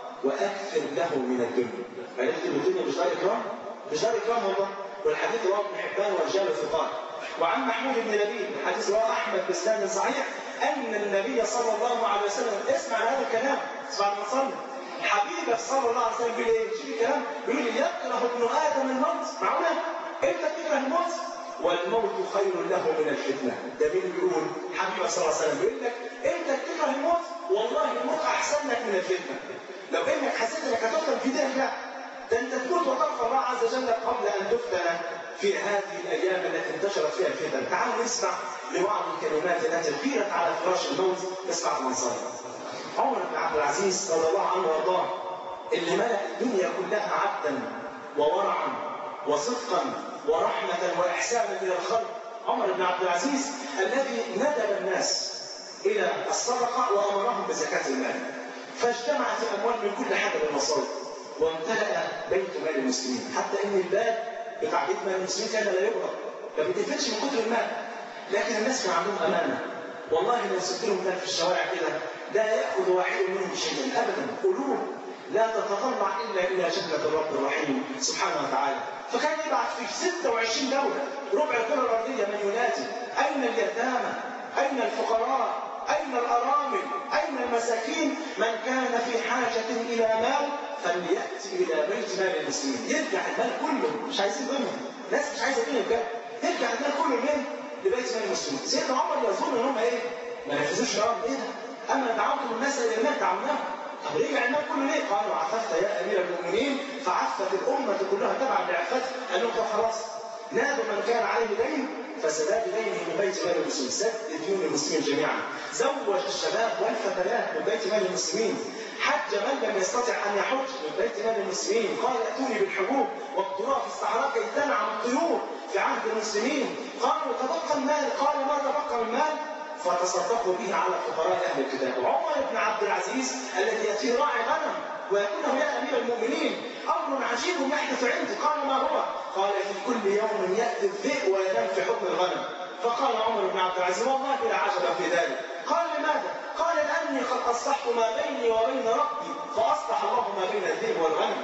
واكثر له من الدنيا عرفت ان الدنيا مش دار اكرام؟ مش دار اكرام والله والحديث رواه ابن حبان ورجال الثقات وعن محمود بن لبيد حديث رواه احمد باسناد صحيح ان النبي صلى الله عليه وسلم اسمع هذا الكلام اسمع ما صلى حبيبك صلى الله عليه وسلم بيقول ايه؟ شوف الكلام بيقول يكره ابن ادم الموت معقوله؟ انت تكره الموت والموت خير له من الفتنه ده مين بيقول؟ حبيبك صلى الله عليه وسلم بيقول لك انت بتكره الموت والله الموت احسن لك من الفتنه لو انك حسيت انك هتفضل في ده لا ده انت تموت وتلقى الله عز وجل قبل ان تفتن في هذه الايام التي انتشرت فيها الفتن تعالوا نسمع لبعض الكلمات التي قيلت على فراش الموت اسمع من صلى عمر بن عبد العزيز رضي الله عنه وارضاه اللي ملأ الدنيا كلها عبدا وورعا وصدقا ورحمة وإحسانا إلى الخلق عمر بن عبد العزيز الذي ندب الناس إلى الصدقة وأمرهم بزكاة المال فاجتمعت الأموال من كل حاجة بالمصائب وامتلأ بيت مال المسلمين حتى إن الباب بتاع بيت مال المسلمين كان لا يغلق ما بيتقفلش من كتر المال لكن الناس كان عندهم أمانة والله لو سبت لهم مال في الشوارع كده لا يأخذ واحد منهم شيئا أبدا قلوب لا تتطلع إلا إلى جنة الرب الرحيم سبحانه وتعالى فكان يبعث في 26 دولة ربع الكرة الأرضية من ينادي أين اليتامى أين الفقراء أين الأرامل أين المساكين من كان في حاجة إلى مال فليأتي إلى بيت مال المسلمين يرجع المال كله مش عايزين دنيا ناس مش عايزة دنيا بجد يرجع المال كله لمين؟ لبيت مال المسلمين سيدنا عمر يظن ان هم ايه؟ ما نفذوش الامر ايه ده؟ اما دعوتم الناس الى المال دعوناهم طب رجع المال كله ليه؟ قالوا عففت يا امير المؤمنين فعفت الامه كلها تبعا لعفتك قال لهم طب خلاص نادوا من كان عليه دين فسداد دينه من بيت مال المسلمين سد ديون المسلمين جميعا زوج الشباب والفتيات من بيت مال المسلمين حج من لم يستطع ان يحج من بيت مال المسلمين قال ائتوني بالحبوب واقتلوها في الصحراء كي تنعم الطيور في عهد المسلمين قالوا تبقى المال قال ما تبقى المال فتصدقوا به على فقراء اهل الكتاب وعمر بن عبد العزيز الذي ياتيه راعي غنم ويقول له يا امير المؤمنين امر عجيب يحدث عندي قال ما هو؟ قال في كل يوم ياتي الذئب وينام في حكم الغنم فقال عمر بن عبد العزيز والله لا عجب في ذلك قال لماذا؟ قال لاني قد اصلحت ما بيني وبين ربي فاصلح الله ما بين الذئب والغنم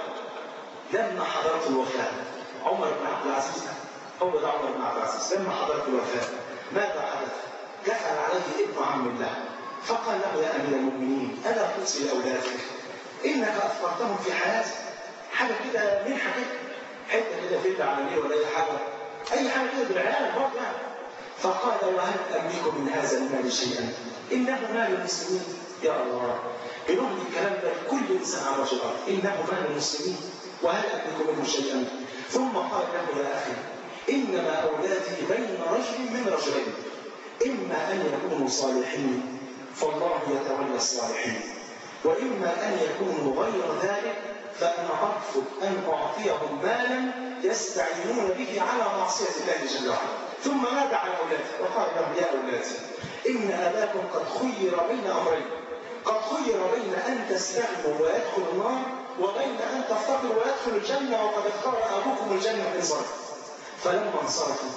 لما حضرت الوفاه عمر بن عبد العزيز هو ده عمر بن عبد العزيز لما حضرت الوفاه ماذا حدث؟ دخل عليه ابن عم الله فقال له يا امير المؤمنين الا توصي لاولادك انك اثمرتهم في حياتك حاجه كده منحه كده حته كده فيلا عمليه ولا اي حاجه اي حاجه كده بالعيال برضه يعني فقال وهل املك من هذا المال شيئا انه مال المسلمين يا الله بنقول الكلام ده لكل انسان على وجه الارض انه مال المسلمين وهل املك منه شيئا ثم قال له يا اخي انما اولادي بين رجل من رجلين اما ان يكونوا صالحين فالله يتولى الصالحين واما ان يكونوا غير ذلك فانا ارفض ان اعطيهم مالا يستعينون به على معصيه الله جل وعلا ثم نادى على اولاده وقال لهم يا اولادي ان اباكم قد خير بين امرين قد خير بين ان تستغنوا ويدخل النار وبين ان تفتقروا ويدخل الجنه وقد اختار ابوكم الجنه ان صرف فلما انصرفوا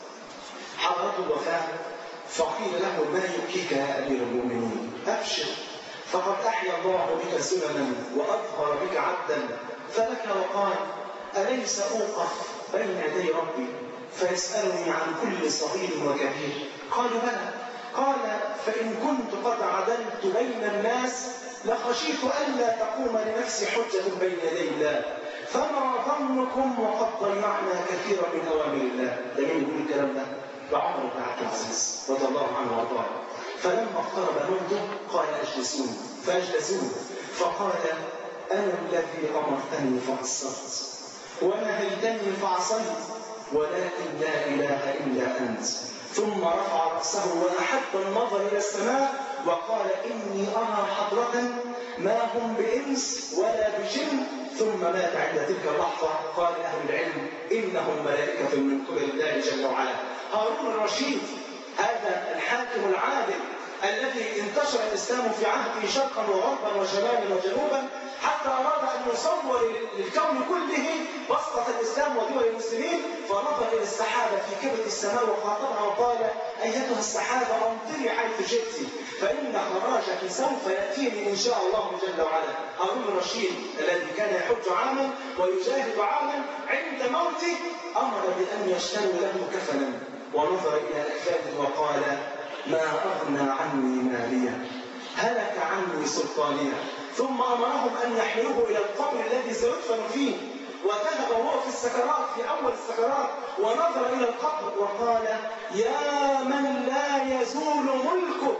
حضرته الوفاه فقيل له ما يبكيك يا امير المؤمنين ابشر فقد احيا الله بك سننا واظهر بك عبدا فبكى وقال اليس اوقف بين يدي ربي فيسالني عن كل صغير وكبير قالوا بلى قال فان كنت قد عدلت بين الناس لخشيت الا تقوم لنفسي حجه بين يدي الله فما ظنكم وقد ضيعنا كثيرا من اوامر الله ده مين يقول الكلام ده؟ وعمر بن عبد العزيز رضي الله عنه وارضاه فلما اقترب موته قال اجلسوني فاجلسوه فقال انا الذي امرتني فقصرت ونهيتني فعصيت ولكن لا اله الا انت ثم رفع راسه واحب النظر الى السماء وقال اني ارى حضره ما هم بانس ولا بجن ثم مات عند تلك اللحظه قال اهل العلم انهم ملائكه من قبل الله جل وعلا هارون الرشيد هذا الحاكم العادل الذي انتشر الاسلام في عهده شرقا وغربا وشمالا وجنوبا حتى أراد أن يصور للكون كله بسطة الإسلام ودول المسلمين فنظر إلى السحابة في كبد السماء وخاطبها وقال أيتها السحابة أمطري حيث شئت فإن خراجك سوف يأتيني إن شاء الله جل وعلا هارون الرشيد الذي كان يحج عاما ويجاهد عاما عند موته أمر بأن يشتروا له كفنا ونظر إلى أكفانه وقال ما أغنى عني ماليا هلك عني سلطانيا ثم أمرهم أن يحملوه إلى القبر الذي سيدفن فيه وذهب وهو في السكرات في أول السكرات ونظر إلى القبر وقال يا من لا يزول ملكه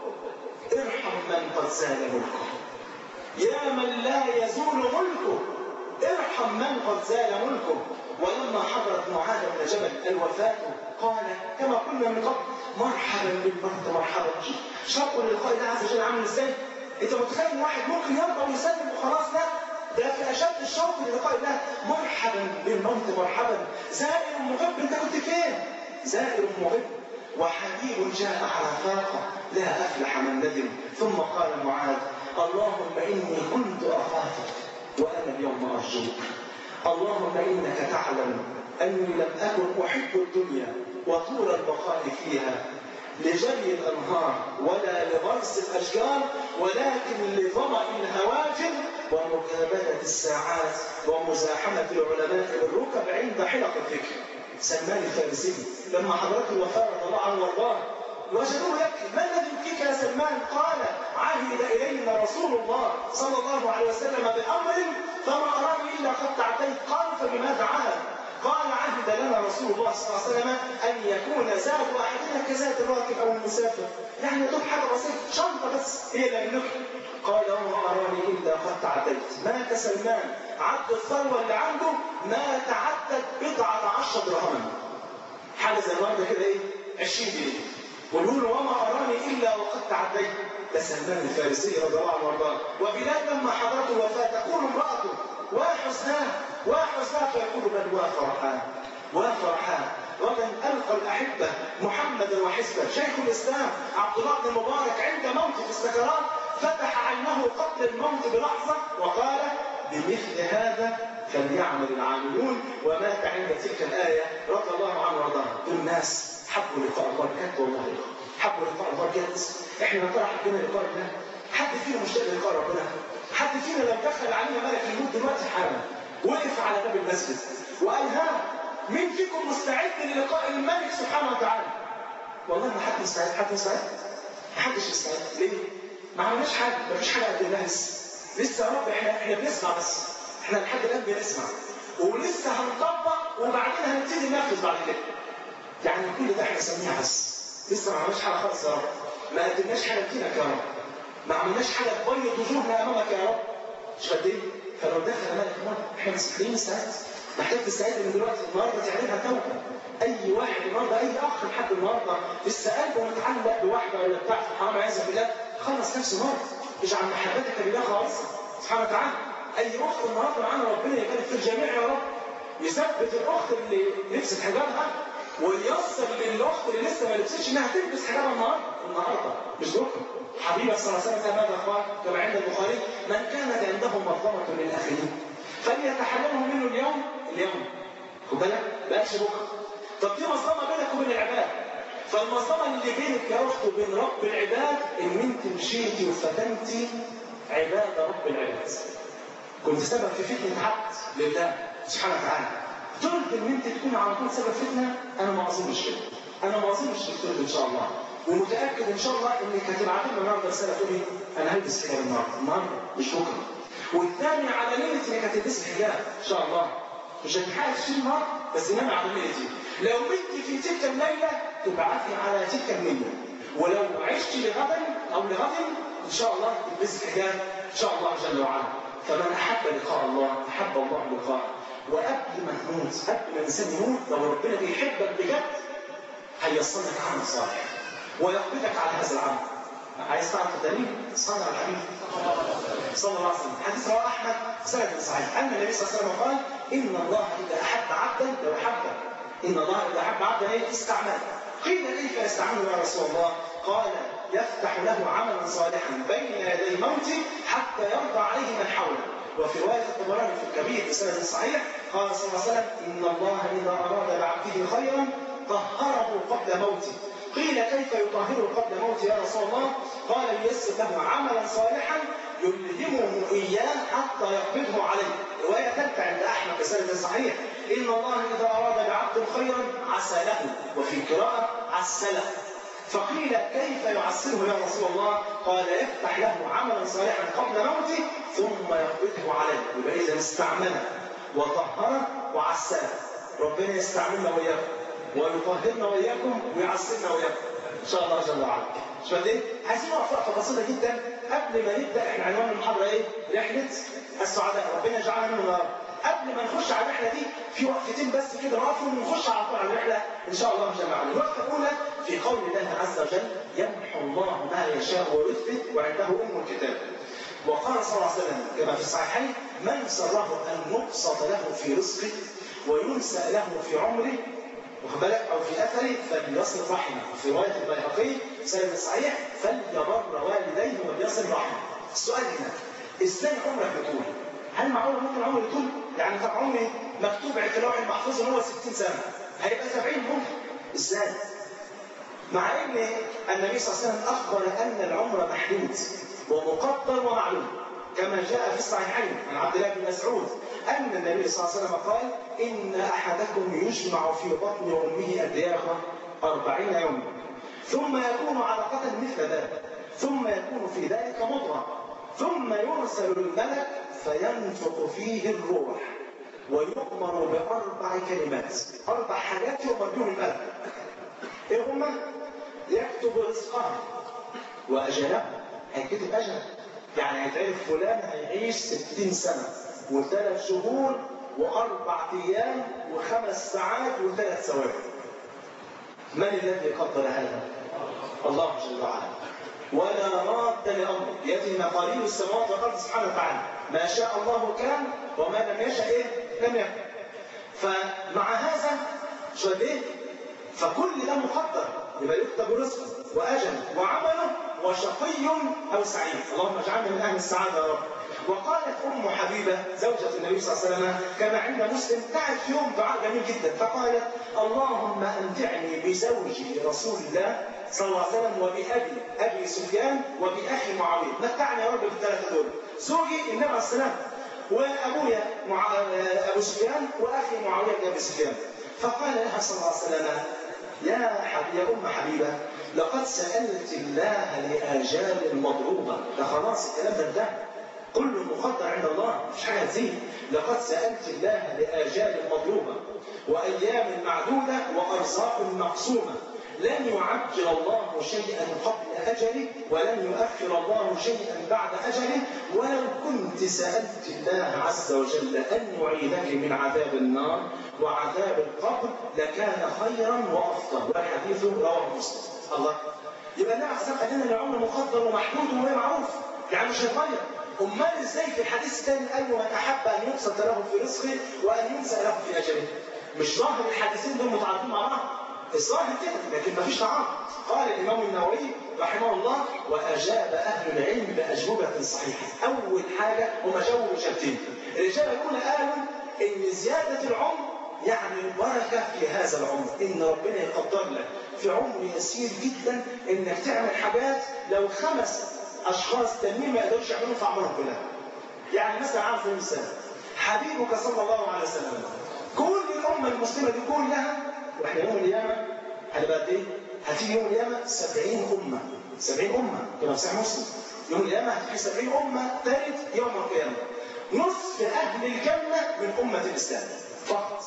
ارحم من قد زال ملكه يا من لا يزول ملكه ارحم من قد زال ملكه ولما حضرت معاذ بن جبل الوفاة قال كما قلنا من قبل مرحبا بالموت مرحبا شوق للقاء الله عز وجل عامل ازاي؟ انت متخيل واحد ممكن يرضى ويسلم وخلاص لا ده في اشد الشوق للقاء الله مرحبا بالموت مرحبا زائر مغب انت كنت فين؟ زائر مغب وحبيب جاء على فاقه لا افلح من ندم ثم قال معاذ اللهم اني كنت اخافك وانا اليوم ارجوك اللهم انك تعلم اني لم اكن احب الدنيا وطول البقاء فيها لجري الانهار ولا لغرس الاشجار ولكن لظما الهوافر ومكابده الساعات ومزاحمه العلماء بالركب عند حلق الذكر سلمان الفارسي لما حضرته الوفاه رضي الله عنه وارضاه وجدوه يبكي ما الذي يبكيك يا سلمان قال عهد الينا رسول الله صلى الله عليه وسلم بامر فما اراني الا قد تعتيت قال فبماذا عهد قال عهد لنا رسول الله صلى الله عليه وسلم ان يكون زاد احدنا كزاد الراكب او المسافر يعني يدوب حاجه بسيطه شنطه بس هي اللي نملكها قال وما اراني الا قد تعتيت مات سلمان عد الثروه اللي عنده ما تعدت بضعه عشر درهما حاجه زي النهارده كده ايه 20 جنيه ويقول وما اراني الا وقد تعديت ده سلمان الفارسي رضي الله عنه وارضاه وبلال لما حضرته الوفاه تقول امراته وحسناه وحسناه فيقول بل وفرحان وفرحان ومن القى الاحبه محمدا وحزبه شيخ الاسلام عبد الله بن المبارك عند موته في السكرات فتح عينه قبل الموت بلحظه وقال بمثل هذا فليعمل العاملون ومات عند تلك الايه رضي الله عنه وارضاه دول ناس حبوا لقاء الله بجد والله حبوا لقاء الله بجد احنا يا ترى حبينا لقاء الله حد فينا مشتاق لقاء ربنا حد فينا لو دخل علينا ملك الموت دلوقتي حالا وقف على باب المسجد وقال ها مين فيكم مستعد للقاء الملك سبحانه وتعالى والله ما حد مستعد حد مستعد ما حدش مستعد ليه ما عملناش حاجه ما فيش حاجه قدمناها لسه لسه يا رب احنا احنا بنسمع بس احنا لحد الان بنسمع ولسه هنطبق وبعدين هنبتدي ننفذ بعد كده يعني كل ده احنا سميها بس لسه ما عملناش حاجه خالص يا رب ما قدمناش حاجه لدينك يا رب ما عملناش حاجه تبيض وجوهنا امامك يا رب مش قد ايه فلو دخل ملك الموت احنا مستحيل نستعد محتاج تستعد من دلوقتي النهارده تعملها توبه اي واحد النهارده اي اخ لحد النهارده لسه قلبه متعلق بواحده ولا بتاع سبحان الله عز بالله خلص نفسه النهارده اجعل محبتك لله خالصه سبحانه وتعالى اي اخت النهارده معانا ربنا يبارك في الجميع يا رب يثبت الاخت اللي لبست حجابها وييسر للاخت اللي لسه ما لبستش انها تلبس حجابها النهارده النهارده مش بكره حبيبي صلى الله عليه وسلم ماذا قال كما عند البخاري من كانت عنده مظلمه للاخرين فليتحلله منه اليوم اليوم خد بالك بقاش بكره طب دي مظلمه بينك وبين العباد فالمظلمه اللي بينك يا اخت وبين رب العباد ان انت مشيتي وفتنتي عباد رب العباد كنت سبب في فتنه عبد لله سبحانه وتعالى ترد ان انت تكون على طول سبب فتنه انا ما اظنش كده انا ما اظنش انك ترد ان شاء الله ومتاكد ان شاء الله انك هتبعت لنا النهارده رساله تقولي انا هلبس حجاب النهارده النهارده مش بكره والثاني على نيه انك هتلبس حجاب ان شاء الله مش هتحقق شيء النهارده بس انما على نيتي لو مت في تلك الليله تبعثي على تلك النيه ولو عشت لغدا او لغد ان شاء الله تلبس حجاب ان شاء الله جل وعلا فمن احب لقاء الله احب الله لقاءه وقبل ما تموت قبل ما الانسان يموت لو ربنا بيحبك بجد هيصل لك عمل صالح ويقبضك على هذا العمل عايز تعرف الدليل؟ صلى على الحبيب صلى الله عليه وسلم حديث رواه احمد سند صحيح ان النبي صلى الله عليه وسلم قال ان الله اذا احب عبدا لو احبه ان الله اذا احب عبدا ايه استعمله قيل كيف يستعمله يا رسول الله؟ قال يفتح له عملا صالحا بين يدي موته حتى يرضى عليه من حوله وفي رواية الطبراني في الكبير بسند صحيح قال صلى الله عليه وسلم إن الله إذا أراد بعبده خيرا طهره قبل موته قيل كيف يطهره قبل موته يا رسول الله قال ييسر له عملا صالحا يلهمه إياه حتى يقبضه عليه رواية ثالثة عند أحمد بسند صحيح إن الله إذا أراد بعبد خيرا عسله وفي قراءة عسله فقيل كيف يعسره يا رسول الله؟ قال يفتح له عملا صالحا قبل موته ثم يقبضه عليه يبقى إذا استعمله وطهره وعسله ربنا يستعملنا وإياكم ويطهرنا وإياكم ويعسلنا وإياكم إن شاء الله جل وعلا مش ايه؟ عايزين نقف وقفه بسيطه جدا قبل ما نبدا احنا عنوان المحاضره ايه؟ رحله السعداء ربنا يجعلنا منهم يا رب قبل ما نخش على الرحله دي في وقفتين بس كده نقفهم ونخش على طول على الرحله ان شاء الله جل وعلا الوقفه الاولى في قول الله عز وجل يمحو الله ما يشاء ويثبت وعنده ام الكتاب وقال صلى الله عليه وسلم كما في الصحيحين من سره ان يبسط له في رزقه وينسى له في عمره واخد بالك او في اثره فليصل رحمه في روايه البيهقي سند صحيح فليبر والديه وليصل رحمه السؤال هنا ازاي عمرك بتقول هل معقول ممكن عمري يطول يعني طب عمري مكتوب في اللوح المحفوظ ان هو 60 سنه هيبقى 70 ممكن ازاي مع ان النبي صلى الله عليه وسلم اخبر ان العمر محدود ومقدر ومعلوم كما جاء في الصحيحين عن عبد الله بن مسعود أن النبي صلى الله عليه وسلم قال إن أحدكم يجمع في بطن أمه قد إيه أربعين يوما ثم يكون علقة مثل ذلك ثم يكون في ذلك مضغة ثم يرسل الملك فينفق فيه الروح ويؤمر بأربع كلمات أربع حاجات يؤمر بهم الملك إيه هما؟ يكتب رزقه وأجله هيكتب أجله يعني هيتعرف فلان هيعيش 60 سنة وثلاث شهور وأربع أيام وخمس ساعات وثلاث ثواني من الذي قدر هذا؟ الله جل وعلا ولا راد لأمره بيده مقاليد السماوات والأرض سبحانه وتعالى ما شاء الله كان وما لم يشاء إيه؟ لم يكن فمع هذا شو إيه؟ فكل ده مقدر يبقى يكتب رزقه وأجل وعمله وشقي أو سعيد اللهم اجعلنا من أهل السعادة يا رب وقالت أم حبيبة زوجة النبي صلى الله عليه وسلم كما عند مسلم دعت في يوم دعاء جميل جدا فقالت اللهم أمتعني بزوجي رسول الله صلى الله عليه وسلم وبأبي أبي سفيان وبأخي معاوية متعني يا رب بالثلاثة دول زوجي النبي عليه السلام وأبويا مع... أبو سفيان وأخي معاوية بن أبي سفيان فقال لها صلى الله عليه وسلم يا حبيبة يا أم حبيبة لقد سألت الله لآجال مضروبة ده خلاص الكلام ده انتهى كله مقدر عند الله مفيش حاجة تزيد لقد سألت الله لآجال مضروبة وأيام معدودة وأرزاق مقسومة لن يعجل الله شيئا قبل أجله ولن يؤخر الله شيئا بعد أجله ولو كنت سألت الله عز وجل أن يعيدك من عذاب النار وعذاب القبر لكان خيرا وأفضل والحديث رواه مسلم الله يبقى النبي عليه الصلاه والسلام العمر مقدر ومحدود وهو معروف يعني مش هيتغير امال ازاي في الحديث الثاني قال من احب ان يبسط له في رزقه وان ينسى له في اجله مش ظاهر الحديثين دول متعارضين مع بعض الظاهر كده لكن مفيش تعارض قال الامام النووي رحمه الله واجاب اهل العلم باجوبه صحيحه اول حاجه هم جاوبوا اجابتين الاجابه الاولى قالوا ان زياده العمر يعني البركه في هذا العمر ان ربنا يقدر لك في عمر يسير جدا انك تعمل حاجات لو خمس اشخاص تانيين ما يقدروش يعملوا في اعمارهم كلها. يعني مثلا عارف مثال حبيبك صلى الله عليه وسلم كل الامه المسلمه دي كلها واحنا يوم القيامه هنبقى قد ايه؟ هتيجي يوم القيامه 70 امه 70 امه كما في صحيح مسلم يوم القيامه هتيجي 70 امه ترد يوم القيامه نصف اهل الجنه من امه الاسلام فقط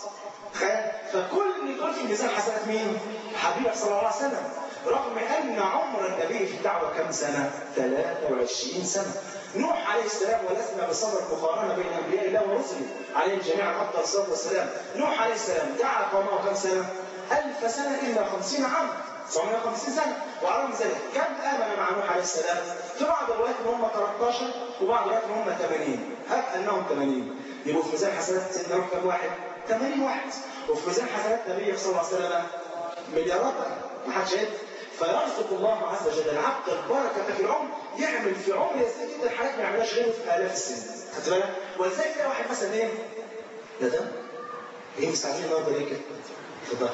فكل دول في ميزان حسنات مين؟ حبيبك صلى الله عليه وسلم رغم ان عمر النبي في الدعوه كم سنه؟ 23 سنه. نوح عليه السلام ولسنا بصدر مقارنه بين انبياء الله ورسله عليهم جميعا افضل الصلاه والسلام. نوح عليه السلام دعا قومه كم سنه؟ ألف سنه الا 50 عام. 950 سنه وعلى ذلك كم امن مع نوح عليه السلام؟ في بعض الروايات ان هم 13 وبعض الروايات ان هم 80 هب انهم 80 يبقوا في ميزان حسنات سيدنا نوح كم واحد؟ 80 واحد وفي ميزان حسنات النبي صلى الله عليه وسلم مليارات ما حدش فيرزق الله عز وجل العبد البركه في العمر يعمل في عمر يسير جدا حاجات ما يعملهاش غيره في الاف السنين خدت بالك ولذلك تلاقي واحد مثلا ايه ده ده ايه مستعجلين النهارده ليه كده؟ اتفضل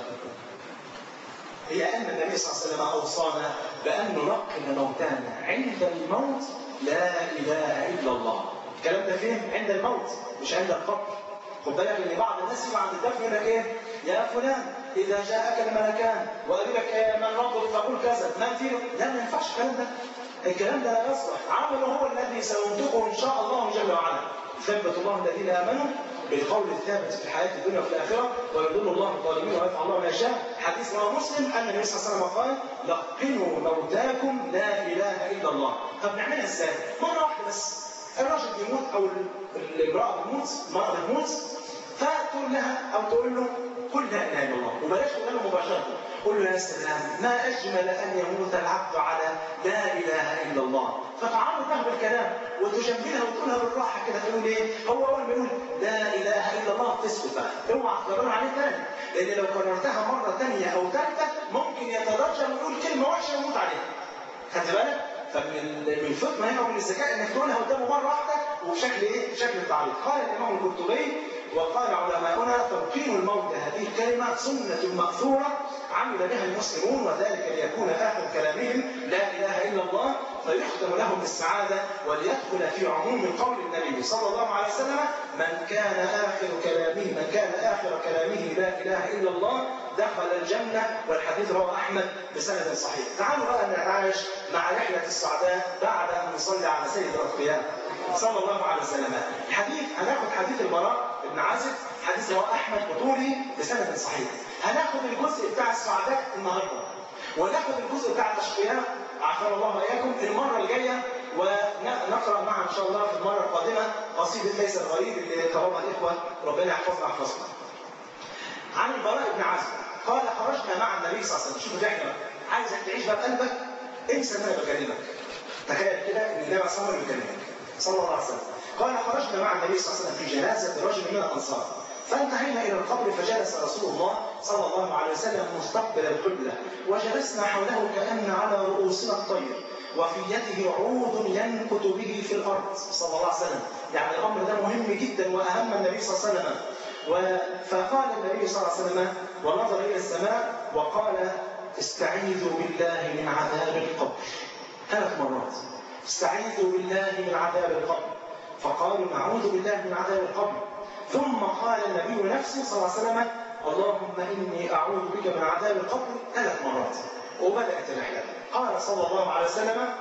هي ان النبي صلى الله عليه وسلم اوصانا بان نلقن موتانا عند الموت لا اله الا الله الكلام ده فين؟ عند الموت مش عند القبر خد بالك ان بعض الناس يبقى عند الدفن يقول لك ايه؟ يا فلان اذا جاءك الملكان وقال لك إيه من ربك فقل كذا من فيه لا ما ينفعش الكلام ده الكلام ده لا يصلح عمله هو الذي سينطقه ان شاء الله جل وعلا ثبت الله الذين امنوا بالقول الثابت في الحياه الدنيا وفي الاخره ويضل الله الظالمين ويفعل الله ما يشاء حديث رواه مسلم ان النبي صلى الله عليه وسلم قال لقنوا موتاكم لا اله الا الله طب نعملها ازاي؟ مره واحده بس الراجل بيموت او الامراه بتموت المراه بتموت فتقول لها او تقول له قل لا اله الا الله وبلاش تقول له مباشره قل له يا سلام ما اجمل ان يموت العبد على لا اله الا الله فتعرض له بالكلام وتجملها وتقولها بالراحه كده تقول ايه هو اول ما يقول لا اله الا الله تسكت بقى اوعى تكررها عليه تاني لان لو كررتها مره ثانيه او ثالثه ممكن يتدرج ويقول كلمه وحشه ويموت عليها خدت بالك فمن من الفطنه هنا ومن الذكاء انك تقولها قدامه مره واحده وبشكل ايه؟ بشكل التعريض. قال الامام القرطبي وقال علماؤنا تلقين الموت هذه الكلمه سنه ماثوره عمل بها المسلمون وذلك ليكون اخر كلامهم لا اله الا الله فيختم لهم بالسعاده وليدخل في عموم قول النبي صلى الله عليه وسلم من كان اخر كلامه من كان اخر كلامه لا اله الا الله دخل الجنة والحديث رواه أحمد بسند صحيح تعالوا بقى نتعايش مع رحلة السعداء بعد أن نصلي على سيد الأتقياء صلى الله عليه وسلم الحديث هناخد حديث البراء بن عازب حديث رواه أحمد بطولي بسند صحيح هناخد الجزء بتاع السعداء النهارده وناخد الجزء بتاع الأشقياء عافانا الله وإياكم المرة الجاية ونقرأ معا إن شاء الله في المرة القادمة قصيدة ليس الغريب اللي طلبها الإخوة ربنا يحفظنا ويحفظنا عن البراء بن عازب قال خرجنا مع النبي صلى الله عليه وسلم شوف الرحله عايزك تعيش بقى بقلبك انسى ان انا بكلمك تخيل كده ان النبي صلى الله عليه وسلم بيكلمك صلى الله عليه وسلم قال خرجنا مع النبي صلى الله عليه وسلم في جنازه رجل من الانصار فانتهينا الى القبر فجلس رسول الله صلى الله عليه وسلم مستقبل القبله وجلسنا حوله كان على رؤوسنا الطير وفي يده عود ينكت به في الارض صلى الله عليه وسلم يعني الامر ده مهم جدا واهم النبي صلى الله عليه وسلم فقال النبي صلى الله عليه وسلم ونظر الى السماء وقال استعيذوا بالله من عذاب القبر ثلاث مرات استعيذوا بالله من عذاب القبر فقالوا نعوذ بالله من عذاب القبر ثم قال النبي نفسه صلى الله عليه وسلم اللهم اني اعوذ بك من عذاب القبر ثلاث مرات وبدات الرحله قال صلى الله عليه وسلم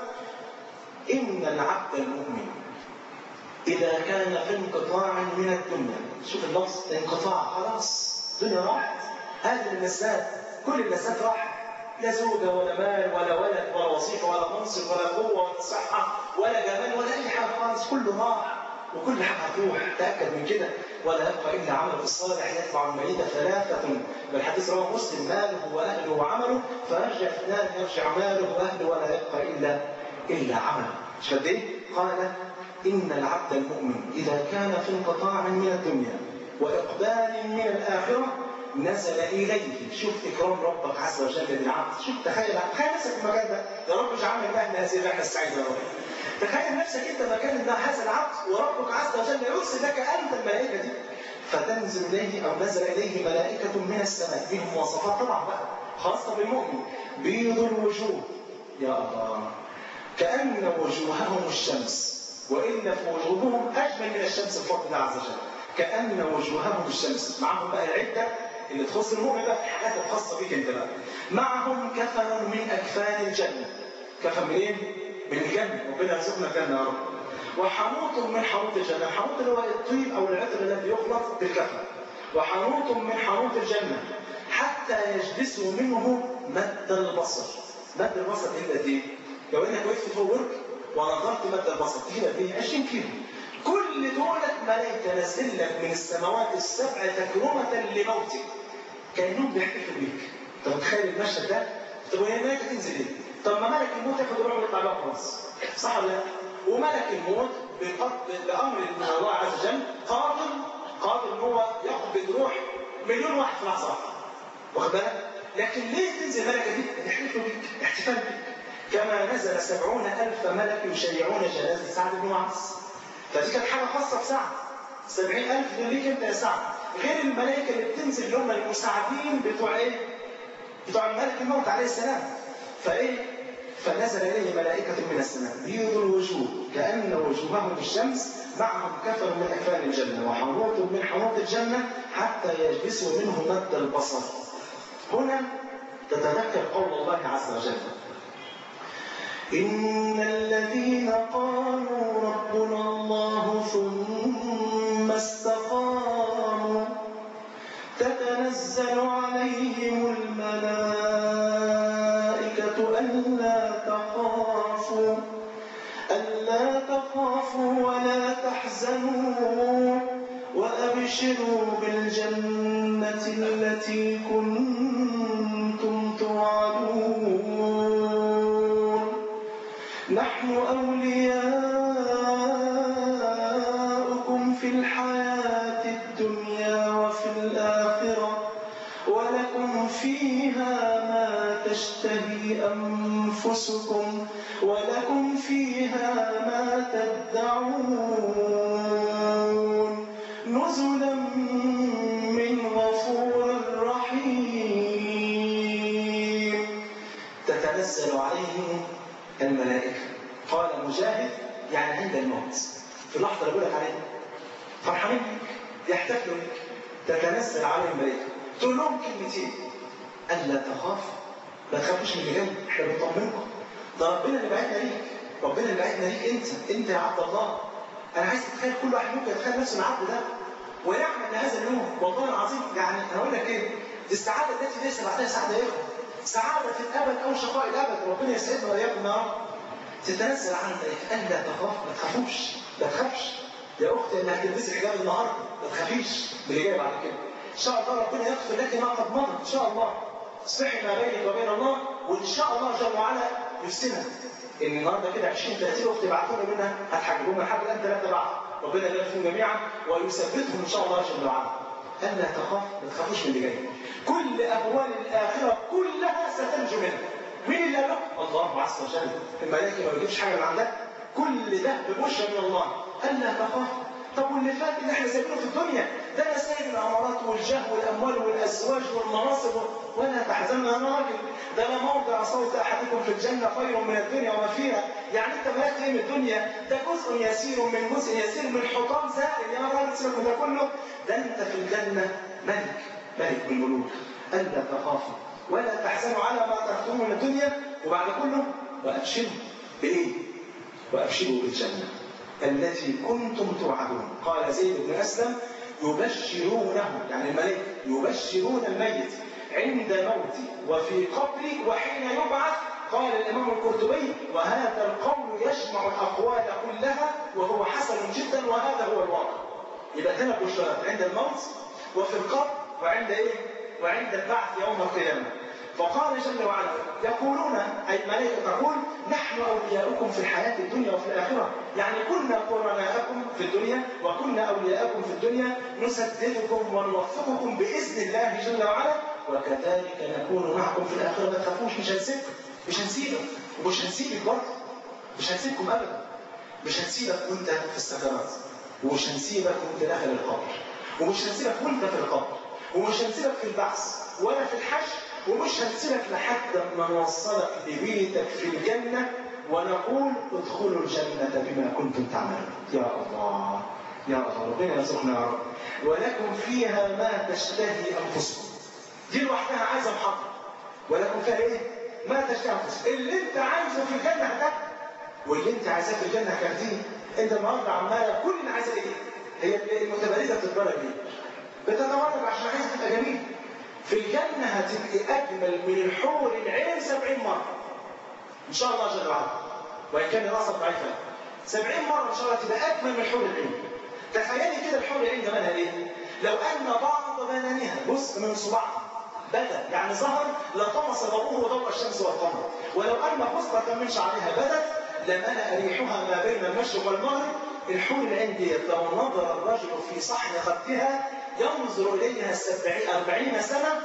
ان العبد المؤمن إذا كان في انقطاع من الدنيا شوف اللفظ انقطاع خلاص الدنيا راحت هذه اللذات كل اللذات راحت لا زوجة ولا مال ولا ولد ولا وظيفة ولا منصب ولا قوة ولا صحة ولا جمال ولا أي حاجة خالص كله راح وكل حاجة هتروح تأكد من كده ولا يبقى إلا عمله الصالح يتبع الميت ثلاثة والحديث رواه مسلم ماله وأهله وعمله فيرجع اثنان يرجع ماله وأهله ولا يبقى إلا إلا عمله مش قد إيه؟ قال إن العبد المؤمن إذا كان في انقطاع من الدنيا وإقبال من الآخرة نزل إليه شوف إكرام ربك عز وجل للعبد شوف تخيل تخيل نفسك في المكان ده يا رب اجعلنا من أهل هذه الرحلة السعيدة يا رب تخيل نفسك أنت مكان هذا العبد وربك عز وجل يرسل لك أنت الملائكة دي فتنزل إليه أو نزل إليه ملائكة من السماء بهم مواصفات طبعا بقى خاصة بالمؤمن بيض الوجوه يا الله كأن وجوههم الشمس وإن في وجوههم أجمل من الشمس بفضل الله عز وجل كأن وجوههم الشمس معهم بقى العدة اللي تخص المؤمن بقى في الحاجات الخاصة بيك أنت بقى معهم كفن من أكفان الجنة كفن منين؟ من الجنة ربنا يرزقنا الجنة يا رب وحنوط من حنوط الجنة الحنوط اللي هو الطيب أو العطر الذي يخلط بالكفن وحنوط من حنوط الجنة حتى يجلسوا منه مد البصر مد البصر إلا دي لو إنك وقفت فوق ورك ونظرت مد البصر تجيب قد ايه 20 كيلو كل دولة ملائكة نزل لك من السماوات السبع تكرمة لموتك كأنهم بيحتفلوا بيك انت متخيل المشهد ده؟ طب وهي الملائكة تنزل ايه؟ طب ما ملك الموت ياخد روحه ويطلع بقى خلاص صح ولا لا؟ وملك الموت بأمر من الله عز وجل قادر قادر ان هو يقبض روح مليون واحد في لحظة واحدة واخد بالك؟ لكن ليه تنزل الملكة دي؟ يحتفلوا بك احتفال بك كما نزل سبعون ألف ملك يشيعون جنازة سعد بن معاذ فدي كانت حاجة خاصة بسعد سبعين ألف دول ليك أنت يا سعد غير الملائكة اللي بتنزل اللي هم المساعدين بتوع إيه؟ بتوع الملك الموت عليه السلام فإيه؟ فنزل إليه ملائكة من السماء بيض الوجوه كأن وجوههم الشمس معهم كفر من أكفان الجنة وحنوط من حنوط الجنة حتى يجلسوا منه مد البصر هنا تتذكر قول الله عز وجل إن الذين قالوا ربنا الله ثم استقاموا تتنزل عليهم الملائكة ألا تخافوا ألا تخافوا ولا تحزنوا وأبشروا بالجنة التي كنتم توعدون نحن أولياؤكم في الحياة الدنيا وفي الآخرة ولكم فيها ما تشتهي أنفسكم ولكم فيها ما تدعون نزلا من غفور رحيم تتنزل عليهم الملائكة قال مجاهد يعني عند الموت في اللحظة اللي بقول لك عليها فرحانين بك يحتفلوا بك تتنزل عليهم الملائكة تقول لهم كلمتين ألا تخافوا ما تخافوش من اللي جاي احنا بنطمنكم ده ربنا اللي بعتنا ليك ربنا اللي بعتنا ليك انت انت يا عبد الله انا عايز تتخيل كل واحد ممكن يتخيل نفسه العبد ده ويعمل هذا اليوم والله العظيم يعني انا اقول لك ايه دي السعاده التي ليس بعدها سعاده يا اخوه سعاده في الابد او شقاء الابد ربنا يسعدنا واياكم يا رب تتنزل عن الملائكه الا تخاف ما تخافوش ما تخافش يا اختي اللي هتلبسي حجاب النهارده ما تخافيش من اللي جاي بعد كده ان شاء الله ربنا يغفر لك ما قد مضى ان شاء الله اصلحي ما بينك وبين الله وان شاء الله جل وعلا يسلمك ان النهارده كده 20 30 اخت يبعثوا لي منها هتحجبهم لحد الان ثلاثه بعد ربنا يبارك فيهم جميعا ويثبتهم ان شاء الله جل وعلا الا تخاف ما تخافوش من اللي جاي كل اهوال الاخره كلها ستنجو منها مين اللي قال الله عز وجل الملائكه ما بيجيبش حاجه من عندك كل ده ببشرى من الله الا تخاف طب واللي فات اللي احنا سايبينه في الدنيا ده نسائل الامارات والجاه والاموال والازواج والمناصب ولا تحزنوا يا راجل ده لا موضع صوت احدكم في الجنه خير من الدنيا وما فيها يعني انت مالك ايه من الدنيا ده جزء يسير من جزء يسير من حطام زائل يا راجل سيبك من ده كله ده انت في الجنه ملك ملك من الملوك الا تخافوا ولا تحزنوا على ما تركتم من الدنيا وبعد كله وابشروا بايه؟ وابشروا بالجنه التي كنتم توعدون قال زيد بن اسلم يبشرونه يعني الملائكه يبشرون الميت عند موته وفي قبره وحين يبعث قال الامام القرطبي وهذا القول يجمع الاقوال كلها وهو حسن جدا وهذا هو الواقع يبقى هنا بشرات عند الموت وفي القبر وعند ايه؟ وعند البعث يوم القيامه فقال جل وعلا يقولون أي الملائكة تقول نحن أولياؤكم في الحياة الدنيا وفي الآخرة يعني كنا قرناءكم في الدنيا وكنا أولياءكم في الدنيا نسددكم ونوفقكم بإذن الله جل وعلا وكذلك نكون معكم في الآخرة ما تخافوش مش هنسيبكم مش هنسيبك ومش هنسيبك برضه مش هنسيبكم أبدا مش هنسيبك وأنت في السكرات ومش هنسيبك وأنت داخل القبر ومش هنسيبك وأنت في القبر ومش هنسيبك في البعث ولا في الحشر ومش هنسيبك لحد ما نوصلك لبيتك في الجنة ونقول ادخلوا الجنة بما كنتم تعملون يا الله يا الله ربنا يرزقنا يا رب ولكم فيها ما تشتهي أنفسكم دي لوحدها عايزة محاضرة ولكم فيها إيه؟ ما تشتهي أنفسكم اللي أنت عايزه في الجنة هتاخده واللي أنت عايزاه في الجنة هتاخديه أنت النهارده عمالة كل اللي عايزة إيه؟ هي المتبرزة بتتبرج ليه؟ بتتبرج عشان عايزة تبقى جميل في الجنة هتبقى أجمل من الحور العين سبعين مرة إن شاء الله جل وعلا وإن كان الأصل ضعيفا سبعين مرة إن شاء الله تبقى أجمل من حور العين تخيلي كده الحور العين جمالها إيه؟ لو أن بعض بنانها جزء من صباعها بدا يعني ظهر لطمس ضوءه ضوء الشمس والقمر ولو أن خصلة من شعرها بدت لملأ ريحها ما بين المشرق والمغرب الحور العين ديت لو نظر الرجل في صحن خدها ينظر إليها السبعين أربعين سنة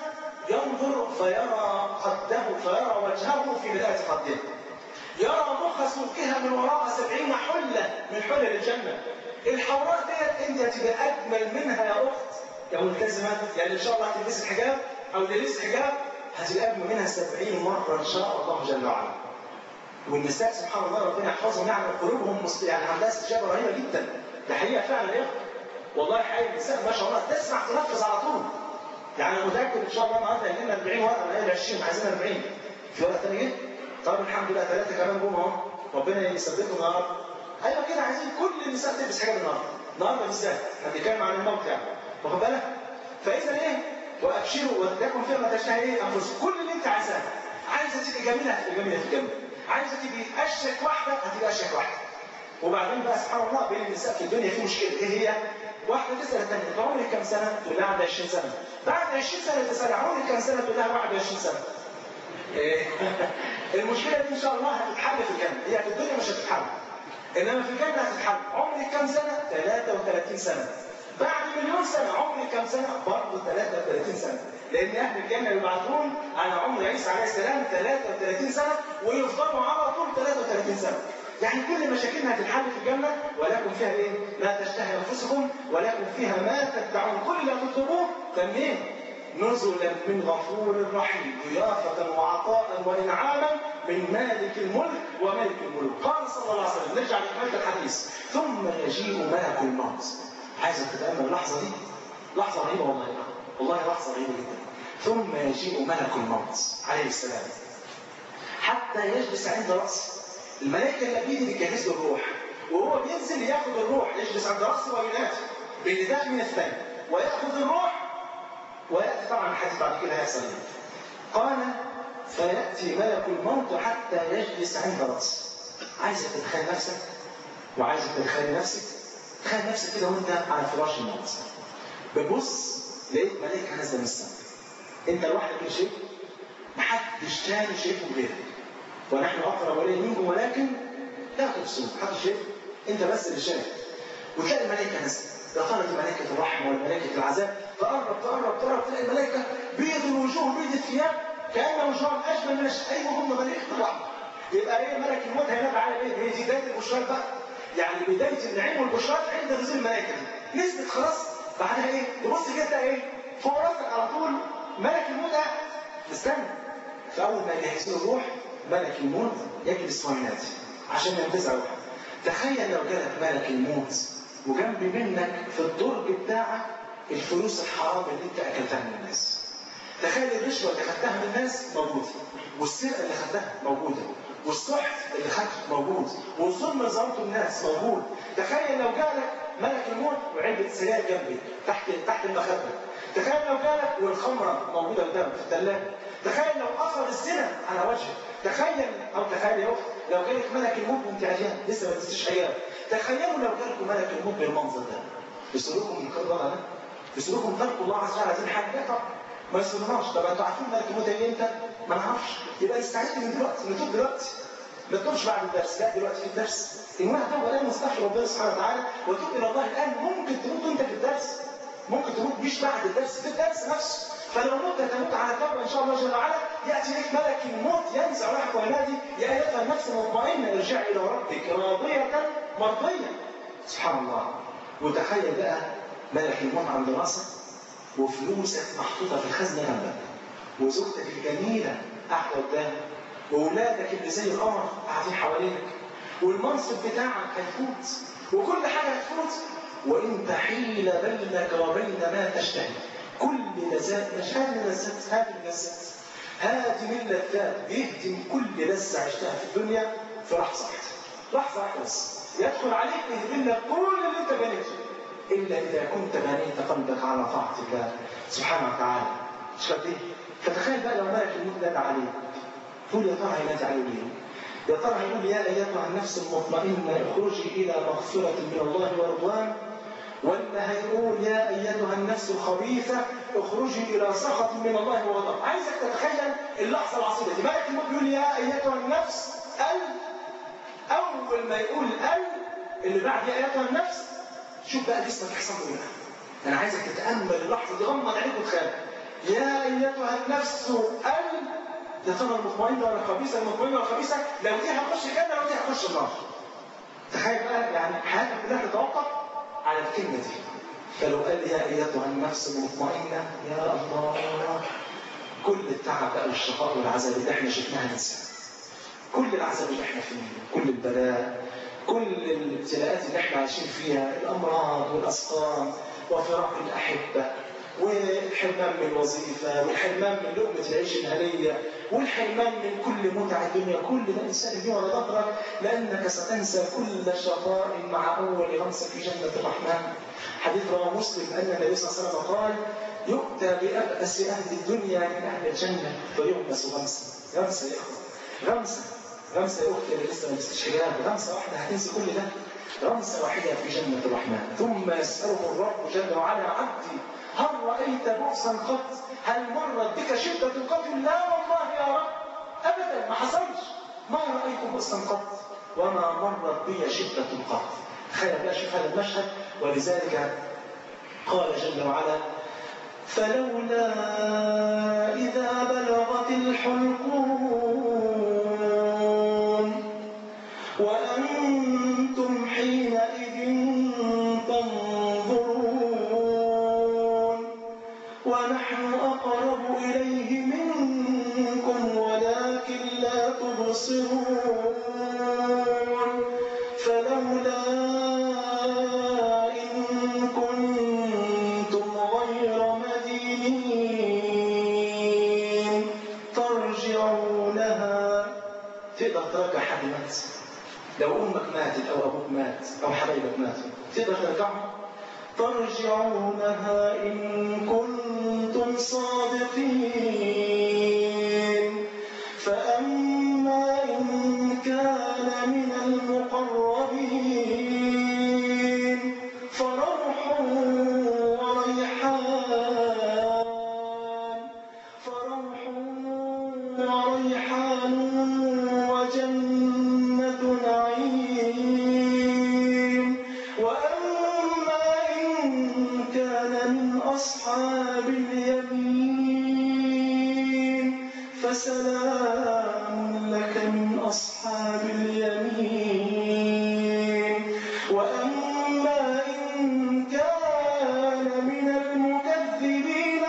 ينظر فيرى خده فيرى وجهه في بداية خده يرى مخ سوقها من وراء سبعين حلة من حلل الجنة الحوراء ديت انت هتبقى اجمل منها يا اخت يا ملتزمة يعني ان شاء الله هتلبس الحجاب او لبست حجاب هتبقى اجمل منها سبعين مرة ان شاء الله جل وعلا والنساء سبحان الله ربنا يحفظهم يعني قلوبهم مست... يعني عندها استجابة رهيبة جدا ده حقيقة فعلا يا اخت والله حقيقة النساء ما شاء الله تسمع تنفذ على طول يعني انا متاكد ان شاء الله النهارده هيجي لنا 40 ورقه من ال 20 عايزين 40 في ورقه ثانيه طب الحمد لله ثلاثه كمان جم اهو ربنا يثبتهم النهارده ايوه كده عايزين كل النساء تلبس حاجه النهارده النهارده بالذات احنا بنتكلم عن الموت يعني واخد بالك فاذا ايه وابشروا ولتكن فيها ما تشتهي ايه انفسكم كل اللي انت عايزاه عايزه تبقى جميله هتبقى جميله في الجنه عايزه تبقى اشيك واحده هتبقى اشيك واحده وبعدين بقى سبحان الله بين النساء في الدنيا في مشكله ايه هي؟ واحده تسال الثانيه انت عمرك كام سنه؟ تقول لها عندي 20 سنه بعد 20 سنه تسال عمرك كام سنه؟ تقول لها 21 سنه إيه؟ المشكله دي ان شاء الله هتتحل في الجنه هي في الدنيا مش هتتحل انما في الجنه هتتحل عمرك كام سنه؟ 33 سنه بعد مليون سنه عمرك كام سنه؟ برضه 33 سنه لان اهل الجنه يبعثون على عمر عيسى عليه السلام 33 سنه ويفضلوا على طول 33 سنه يعني كل مشاكلنا هتتحل في الجنة ولكم فيها ايه؟ ما تشتهي انفسكم ولكم فيها ما تدعون كل اللي هتطلبوه تمام نزلا من غفور رحيم ضيافة وعطاء وإنعاما من مالك الملك وملك الملوك قال صلى الله عليه وسلم نرجع لكمالة الحديث ثم يجيء ملك الموت عايزك تتأمل اللحظة دي لحظة رهيبة والله والله لحظة رهيبة جدا ثم يجيء ملك الموت عليه السلام حتى يجلس عند رأسه الملائكة اللي بيجي بتجهز له الروح وهو بينزل ياخد الروح يجلس عند رأسه وينادي بالنداء من الثاني ويأخذ الروح ويأتي طبعا الحديث بعد كده هيحصل قال فيأتي ملك الموت حتى يجلس عند رأسه عايزك تتخيل نفسك وعايزك تتخيل نفسك تخيل نفسك كده وانت على فراش الموت بتبص لقيت ملائكة نازلة من السماء انت لوحدك اللي شايف محدش تاني شايفه غيرك ونحن اقرب اليه منكم ولكن لا تبصرون محدش شايف انت بس اللي شايف وتلاقي الملائكه نازله يا ترى دي ملائكه الرحمه ولا ملائكه العذاب تقرب تقرب تقرب تلاقي الملائكه بيض الوجوه بيض الثياب كان وجوههم اجمل من ايوه هم ملائكه الرحمه يبقى ايه ملك الموت هينادي على ايه؟ هي دي بدايه البشرات بقى يعني بدايه النعيم والبشرات عند نزول الملائكه دي نزلت خلاص بعدها ايه؟ تبص كده ايه؟ فوق راسك على طول ملك الموت قاعد استنى فاول ما يجهز له الروح ملك الموت يجلس وينادي عشان ينتزع روحك تخيل لو جالك ملك الموت وجنب منك في الدرج بتاعك الفلوس الحرام اللي انت اكلتها من الناس تخيل الرشوه اللي خدتها من الناس موجوده والسرقه اللي خدتها موجوده والسحت اللي خدته موجود والظلم اللي ظلمته الناس موجود تخيل لو جالك ملك الموت وعلبه سجاير جنبي تحت تحت المخده تخيل لو جالك والخمره موجوده قدامك في الثلاجه تخيل لو اثر الزنا على وجهك تخيل او تخيل يا اخت لو جالك ملك الموت وانت عريان لسه ما تنسيش ايام تخيلوا لو جالكم ملك الموت بالمنظر ده بسلوككم الكرة ده بسلوككم تركوا الله عز وجل عايزين حاجه لا طبعا ما يسلمناش طب انتوا عارفين ملك الموت هيجي امتى؟ ما نعرفش يبقى نستعد من دلوقتي نتوب دلوقتي ما تتوبش بعد الدرس لا دلوقتي في الدرس انواع توبه لا مستحي ربنا سبحانه وتعالى وتوب الى الله الان ممكن تموت وانت في الدرس ممكن تموت مش بعد الدرس في الدرس نفسه فلو مت تموت على توبه ان شاء الله جل وعلا ياتي لك ملك الموت ينزع روحك وينادي يا ايتها النفس المطمئنه ارجعي الى ربك راضيه مرضيه سبحان الله وتخيل بقى ملك الموت عند راسك وفلوسك محطوطه في الخزنه جنبك وزوجتك الجميله قاعده قدامك واولادك اللي زي القمر قاعدين حواليك والمنصب بتاعك هيفوت وكل حاجه هتفوت وانت حيل بينك وبين ما تشتهي كل لذات مش هذه اللذات هذه اللذات هذه من اللذات بيهدم كل لذة عشتها في الدنيا في لحظة واحدة لحظة واحدة بس يدخل عليك يهدم لك كل اللي انت بنيته إلا إذا كنت بنيت قلبك على طاعة الله سبحانه وتعالى مش قد ايه؟ فتخيل بقى لو ملك الموت نادى عليك تقول يا ترى هينادي عليه ليه؟ يا ترى هيقول يا أيتها النفس المطمئنة اخرجي إلى مغفرة من الله ورضوان ولا هيقول يا ايتها النفس الخبيثه اخرجي الى سخط من الله وغضب عايزك تتخيل اللحظه العصيبه دي ملك الموت بيقول يا ايتها النفس ال اول ما يقول ال اللي بعد يا ايتها النفس شوف بقى جسمك يحصل له ايه انا عايزك تتامل اللحظه دي غمض عينيك وتخيل يا ايتها النفس ال يا ترى المطمئنه ولا الخبيثه المطمئنه ولا الخبيثه لو دي هتخش الجنه لو دي هتخش النار تخيل بقى يعني حياتك كلها تتوقف على الكلمه دي فلو قال يا ايتها النفس المطمئنه يا الله كل التعب بقى والشقاء والعذاب اللي احنا شفناها ننساه كل العذاب اللي احنا فيه كل البلاء كل الابتلاءات اللي احنا عايشين فيها الامراض والاسقام وفراق الاحبه والحرمان من الوظيفه والحرمان من لقمه العيش الهنيه والحرمان من كل متع الدنيا كل ده انسان اليوم على ظهرك لانك ستنسى كل شقاء مع اول غمسه في جنه الرحمن حديث رواه مسلم ان النبي صلى الله عليه وسلم قال يؤتى بأبأس أهل الدنيا من أهل الجنة فيغمس غمسا غمسة يا إخوة غمسة غمسة يا أختي اللي لسه ما تستشعرها غمسة واحدة هتنسي كل ده غمسة واحدة في جنة الرحمن ثم يسأله الرب جل وعلا عبدي هل رأيت بؤسا قط؟ هل مرت بك شدة قط؟ لا والله يا رب أبدا ما حصلش ما رأيت بؤسا قط وما مرت بي شدة قط تخيل بقى شوف هذا المشهد ولذلك قال جل وعلا فلولا إذا بلغت الحلقوم وأنتم حينئذ تنظرون ونحن أقرب إليه منكم ولكن لا تبصرون فلولا إن كنتم غير مدينين ترجعونها تقدر ترجع حد مات لو امك ماتت او ابوك مات او حبايبك ماتوا تقدر ترجعهم ترجعونها ان كنتم صادقين فاما ان كان من المقربين فروح وريحان فروح وريحان وجنة نعيم وأما إن كان من أصحاب اليمين فسلام لك من أصحاب اليمين وأما إن كان من المكذبين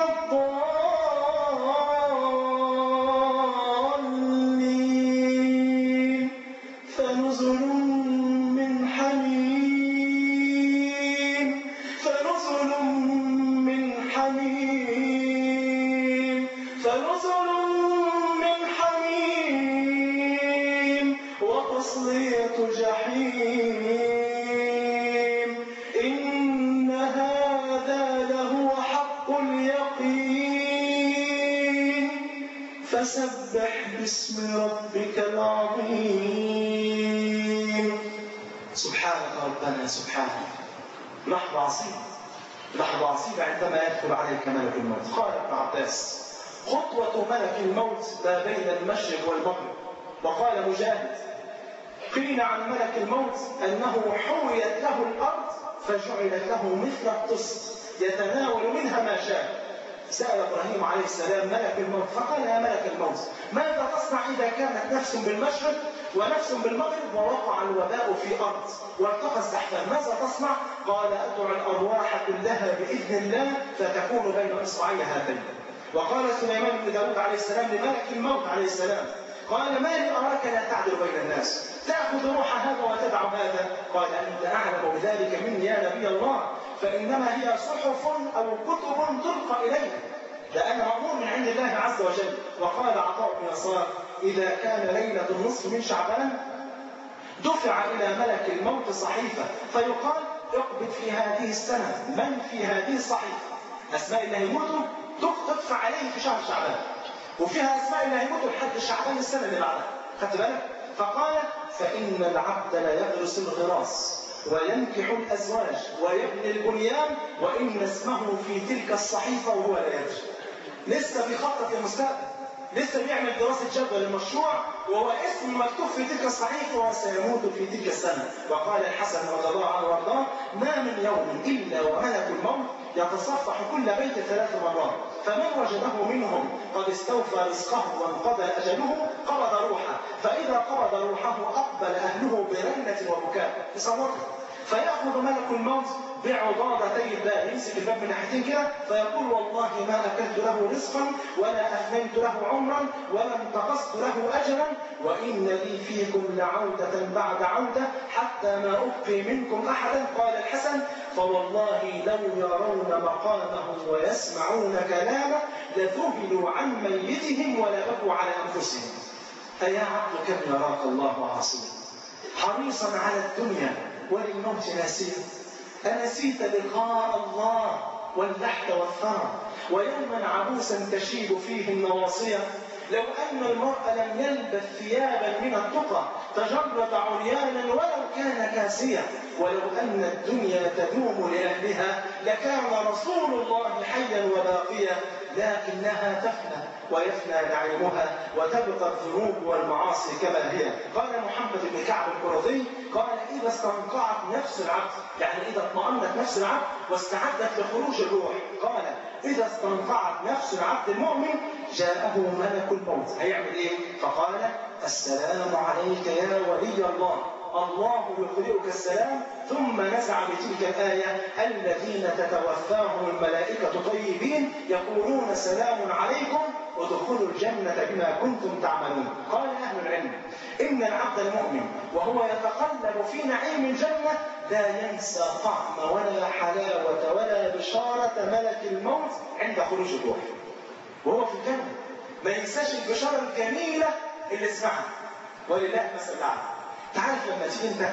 الضالين فنزل من حميم فنزل من حميم فنزل من حميم وتصلية جحيم إن هذا لهو حق اليقين فسبح باسم ربك العظيم سبحانك ربنا سبحانك لحظة عصيبة لحظة عصيبة عندما يدخل عليك ملك الموت قال ابن عباس خطوة ملك الموت ما بين المشرق والمغرب وقال مجاهد قيل عن ملك الموت أنه حويت له الأرض فجعلت له مثل الطست يتناول منها ما شاء سأل إبراهيم عليه السلام ملك الموت فقال يا ملك الموت ماذا تصنع إذا كانت نفس بالمشرق ونفس بالمغرب ووقع الوباء في أرض والتقى الزحفان ماذا تصنع؟ قال أدعو الأرواح كلها بإذن الله فتكون بين إصبعي هاتين وقال سليمان بن داود عليه السلام لملك الموت عليه السلام قال ما لي أراك لا تعدل بين الناس تأخذ روح هذا وتدع هذا قال أنت أعلم بذلك مني يا نبي الله فإنما هي صحف أو كتب تلقى إليك لأن مأمور من عند الله عز وجل وقال عطاء بن يسار إذا كان ليلة النصف من شعبان دفع إلى ملك الموت صحيفة فيقال اقبض في هذه السنة من في هذه الصحيفة أسماء الله يموتوا تدفع عليه في شهر شعبان وفيها أسماء الله يموتوا لحد شعبان السنة اللي بعدها خدت بالك؟ فقال فإن العبد لا يغرس الغراس وينكح الأزواج ويبني البنيان وإن اسمه في تلك الصحيفة وهو لا يدري لسه في خطة المستقبل لسه بيعمل دراسة جدوى للمشروع وهو اسم مكتوب في تلك الصحيفة وسيموت في تلك السنة وقال الحسن رضي الله عنه وارضاه ما من يوم إلا وملك الموت يتصفح كل بيت ثلاث مرات فمن وجده منهم قد استوفى رزقه وانقضى أجله قبض روحه فإذا قبض روحه أقبل أهله برنة وبكاء تصوروا فيأخذ ملك الموت بعضاضتي الباب يمسك الباب من ناحيتين كده فيقول والله ما أكلت له رزقا ولا أفنيت له عمرا ولا انتقصت له أجرا وإن لي فيكم لعودة بعد عودة حتى ما أبقي منكم أحدا قال الحسن فوالله لو يرون مقامه ويسمعون كلامه لذهلوا عن ميتهم ولا بكوا على أنفسهم أيا عبد كم يراك الله عاصيا حريصا على الدنيا وللموت ناسيا أنسيت لقاء الله واللحد والثرى ويوما عبوسا تشيب فيه النواصية لو أن المرء لم يلبث ثيابا من التقى تجرد عريانا ولو كان كاسيا ولو أن الدنيا تدوم لأهلها لكان رسول الله حيا وباقيا لكنها تفنى ويفنى نعيمها وتبقى الذنوب والمعاصي كما هي قال محمد بن كعب القرظي قال إذا استنقعت نفس العبد يعني إذا اطمأنت نفس العبد واستعدت لخروج الروح قال إذا استنقعت نفس العبد المؤمن جاءه ملك الموت هيعمل إيه؟ فقال السلام عليك يا ولي الله الله يقرئك السلام ثم نزع بتلك الآية الذين تتوفاهم الملائكة طيبين يقولون سلام عليكم ادخلوا الجنة بما كنتم تعملون قال أهل العلم إن العبد المؤمن وهو يتقلب في نعيم الجنة لا ينسى طعم ولا حلاوة ولا بشارة ملك الموت عند خروج الروح وهو في الجنة ما ينساش البشارة الجميلة اللي اسمعها ولله مثل الأعلى تعرف لما تيجي انت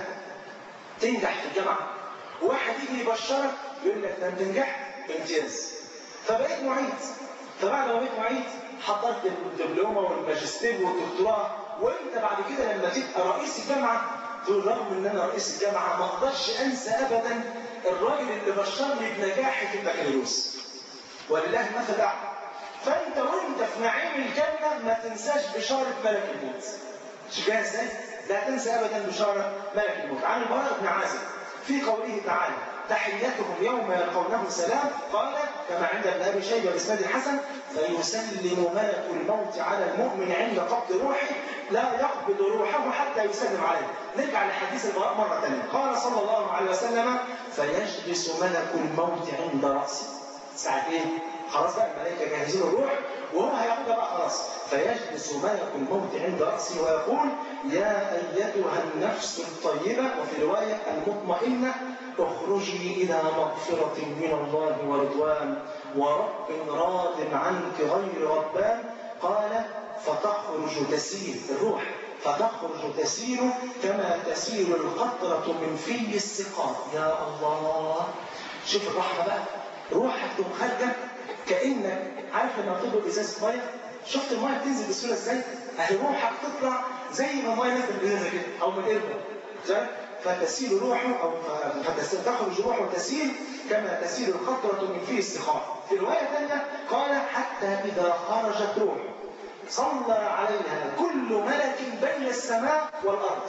تنجح في الجامعة واحد يجي يبشرك يقول لك ده انت نجحت امتياز فبقيت معيد فبعد ما بقيت معيد حضرت الدبلومة والماجستير والدكتوراه وانت بعد كده لما تبقى رئيس الجامعة تقول رغم ان انا رئيس الجامعة ما اقدرش انسى ابدا الراجل اللي بشرني بنجاحي في البكالوريوس ولله المثل الاعلى فانت وانت في نعيم الجنة ما تنساش بشارة ملك الموت شوف جاي ازاي؟ لا تنسى ابدا بشارة ملك الموت عن البراء بن عازب في قوله تعالى تحيتهم يوم يلقونه سلام قال كما عند ابن ابي شيبه باسناد الحسن فيسلم ملك الموت على المؤمن عند قبض روحه لا يقبض روحه حتى يسلم عليه نرجع لحديث البراء مره ثانيه قال صلى الله عليه وسلم فيجلس ملك الموت عند راسه ساعه ايه؟ خلاص بقى الملائكه جاهزين الروح وهو هياخدها بقى خلاص فيجلس ملك الموت عند راسه ويقول يا ايتها النفس الطيبه وفي روايه المطمئنه اخرجي الى مغفره من الله ورضوان ورب راض عنك غير ربان قال فتخرج تسير الروح فتخرج تسير كما تسير القطرة من في السقاء يا الله شوف الرحمة بقى روحك تقوم خارجة كأنك عارف لما تطلب إزازة مية شفت المية بتنزل بسهولة ازاي؟ أهي روحك تطلع زي ما المية نزلت بالإزازة كده أو من القربة فتسيل روحه أو فتخرج روحه تسيل كما تسيل القطرة من فيه السخاء في رواية ثانية قال حتى إذا خرجت روحه صلى عليها كل ملك بين السماء والأرض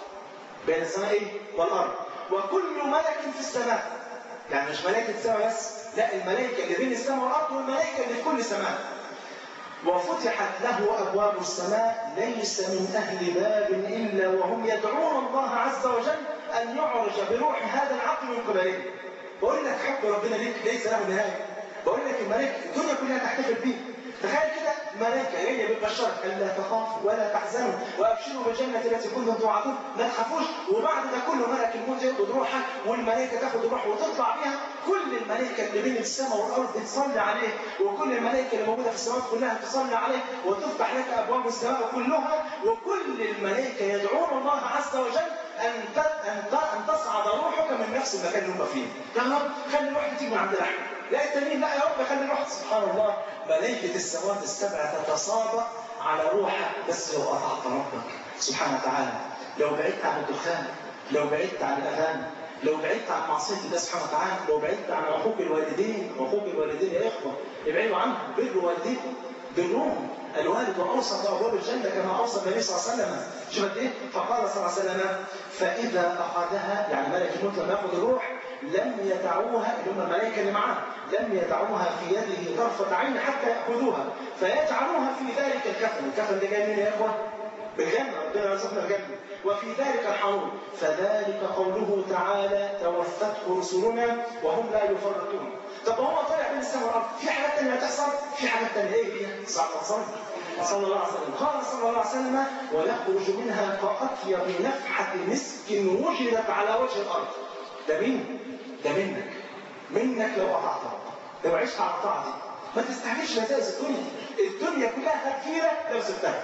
بين السماء إيه؟ والأرض وكل ملك في السماء يعني مش ملائكة السماء بس لا الملائكة اللي بين السماء والأرض والملائكة اللي في كل سماء وفتحت له أبواب السماء ليس من أهل باب إلا وهم يدعون الله عز وجل أن يعرج بروح هذا العبد من قبله بقول لك حب ربنا ليك ليس له نهاية بقول لك الملائكة الدنيا كلها تحتفل بيه تخيل كده ملائكة هي بتبشرك ألا تخافوا ولا تحزنوا وأبشروا بالجنة التي كنتم توعدون ما تخافوش وبعد ده كله ملك الموت ياخد روحك والملائكة تاخد روح وتطلع بيها كل الملائكة اللي بين السماء والأرض تصلي عليه وكل الملائكة اللي موجودة في السماوات كلها تصلي عليه وتفتح لك أبواب السماء كلها وكل الملائكة يدعون الله عز وجل أن أن أن تصعد روحك من نفس المكان اللي هم فيه. يا رب خلي روحك تيجي من عند الأحد. لا التانيين لا يا رب خلي روحك سبحان الله ملائكة السماوات السبعة تتصابى على روحك بس لو أطعت ربك سبحانه وتعالى لو بعدت عن الدخان لو بعدت عن الأذان لو بعدت عن معصية الله سبحانه وتعالى لو بعدت عن عقوق الوالدين عقوق الوالدين يا إخوة ابعدوا عنهم بروا والديكم بالروم الوالد واوسط ابواب الجنه كما اوصى النبي صلى الله عليه وسلم شوف قد ايه فقال صلى الله عليه وسلم فاذا اخذها يعني ملك الموت لما ياخذ الروح لم يدعوها اللي هم الملائكة اللي معاه لم يدعوها في يده طرفة عين حتى يأخذوها فيجعلوها في ذلك الكفن الكفن ده جاي منين يا إخوة؟ بالجنة ربنا رزقنا الجنة وفي ذلك الحنون فذلك قوله تعالى توفته رسلنا وهم لا يفرطون طب هو طالع بين السماء والارض في حاجات ثانيه هتحصل في حاجات ثانيه ايه هي صلى صلى الله عليه وسلم قال صلى الله عليه وسلم ويخرج منها كأطيب نفحة مسك وجدت على وجه الارض ده مين؟ ده منك منك لو قطعتها لو عشت على الطاعه دي ما تستعملش لذائذ الدنيا الدنيا كلها كثيره لو سبتها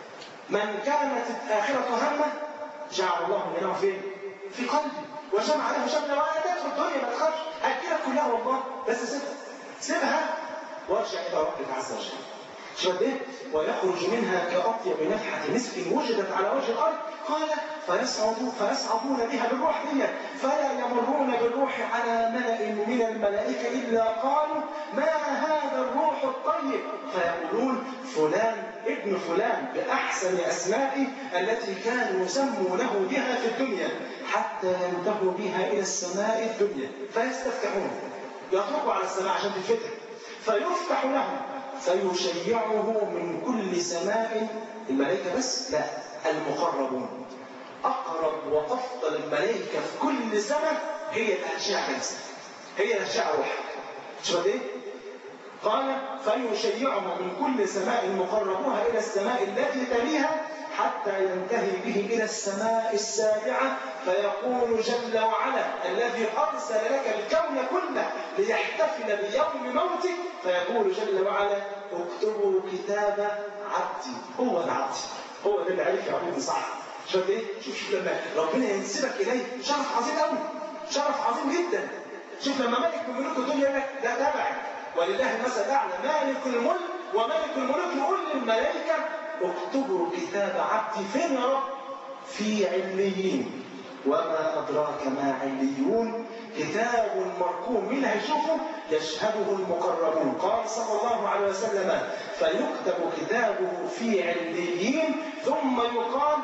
من كانت الآخرة همه جعل الله غناه فين؟ في قلبي وجمع له شملا وأنا تدخل الدنيا ما تخافش هتجيلك كلها والله بس سيبها سيبها وارجع إلى ربك عز وجل شو ايه؟ ويخرج منها كأطيب نفحة مسك وجدت على وجه الأرض قال فيصعدون فيصعدون بها بالروح دي فلا يمرون بالروح على ملأ من الملائكة إلا قالوا ما هذا الروح الطيب فيقولون فلان ابن فلان بأحسن أسمائه التي كانوا يسمونه بها في الدنيا حتى ينتهوا بها إلى السماء الدنيا فيستفتحون يطلقوا على السماء عشان تنفتح فيفتح لهم فيشيعه من كل سماء الملائكة بس لا المقربون أقرب وأفضل الملائكة في كل سماء هي الأشياء نفسها هي الأشياء روح شو ايه؟ قال فيشيعه من كل سماء مقربوها إلى السماء التي تليها حتى ينتهي به إلى السماء السابعة فيقول جل وعلا الذي أرسل لك الكون كله ليحتفل بيوم موتك فيقول جل وعلا اكتبوا كتاب عبدي هو العبد هو ده اللي عرف يعبد صح شوف ايه شوف شوف لما ربنا ينسبك اليه شرف عظيم قوي شرف عظيم جدا شوف لما ملك من ملوك الدنيا لك ده تبعك ولله المثل الاعلى مالك الملك وملك الملوك يقول للملائكه اكتبوا كتاب عبدي فين يا رب في عليين وما أدراك ما عليون كتاب مركوم مين هيشوفه يشهده المقربون قال صلى الله عليه وسلم فيكتب كتابه في عليين ثم يقال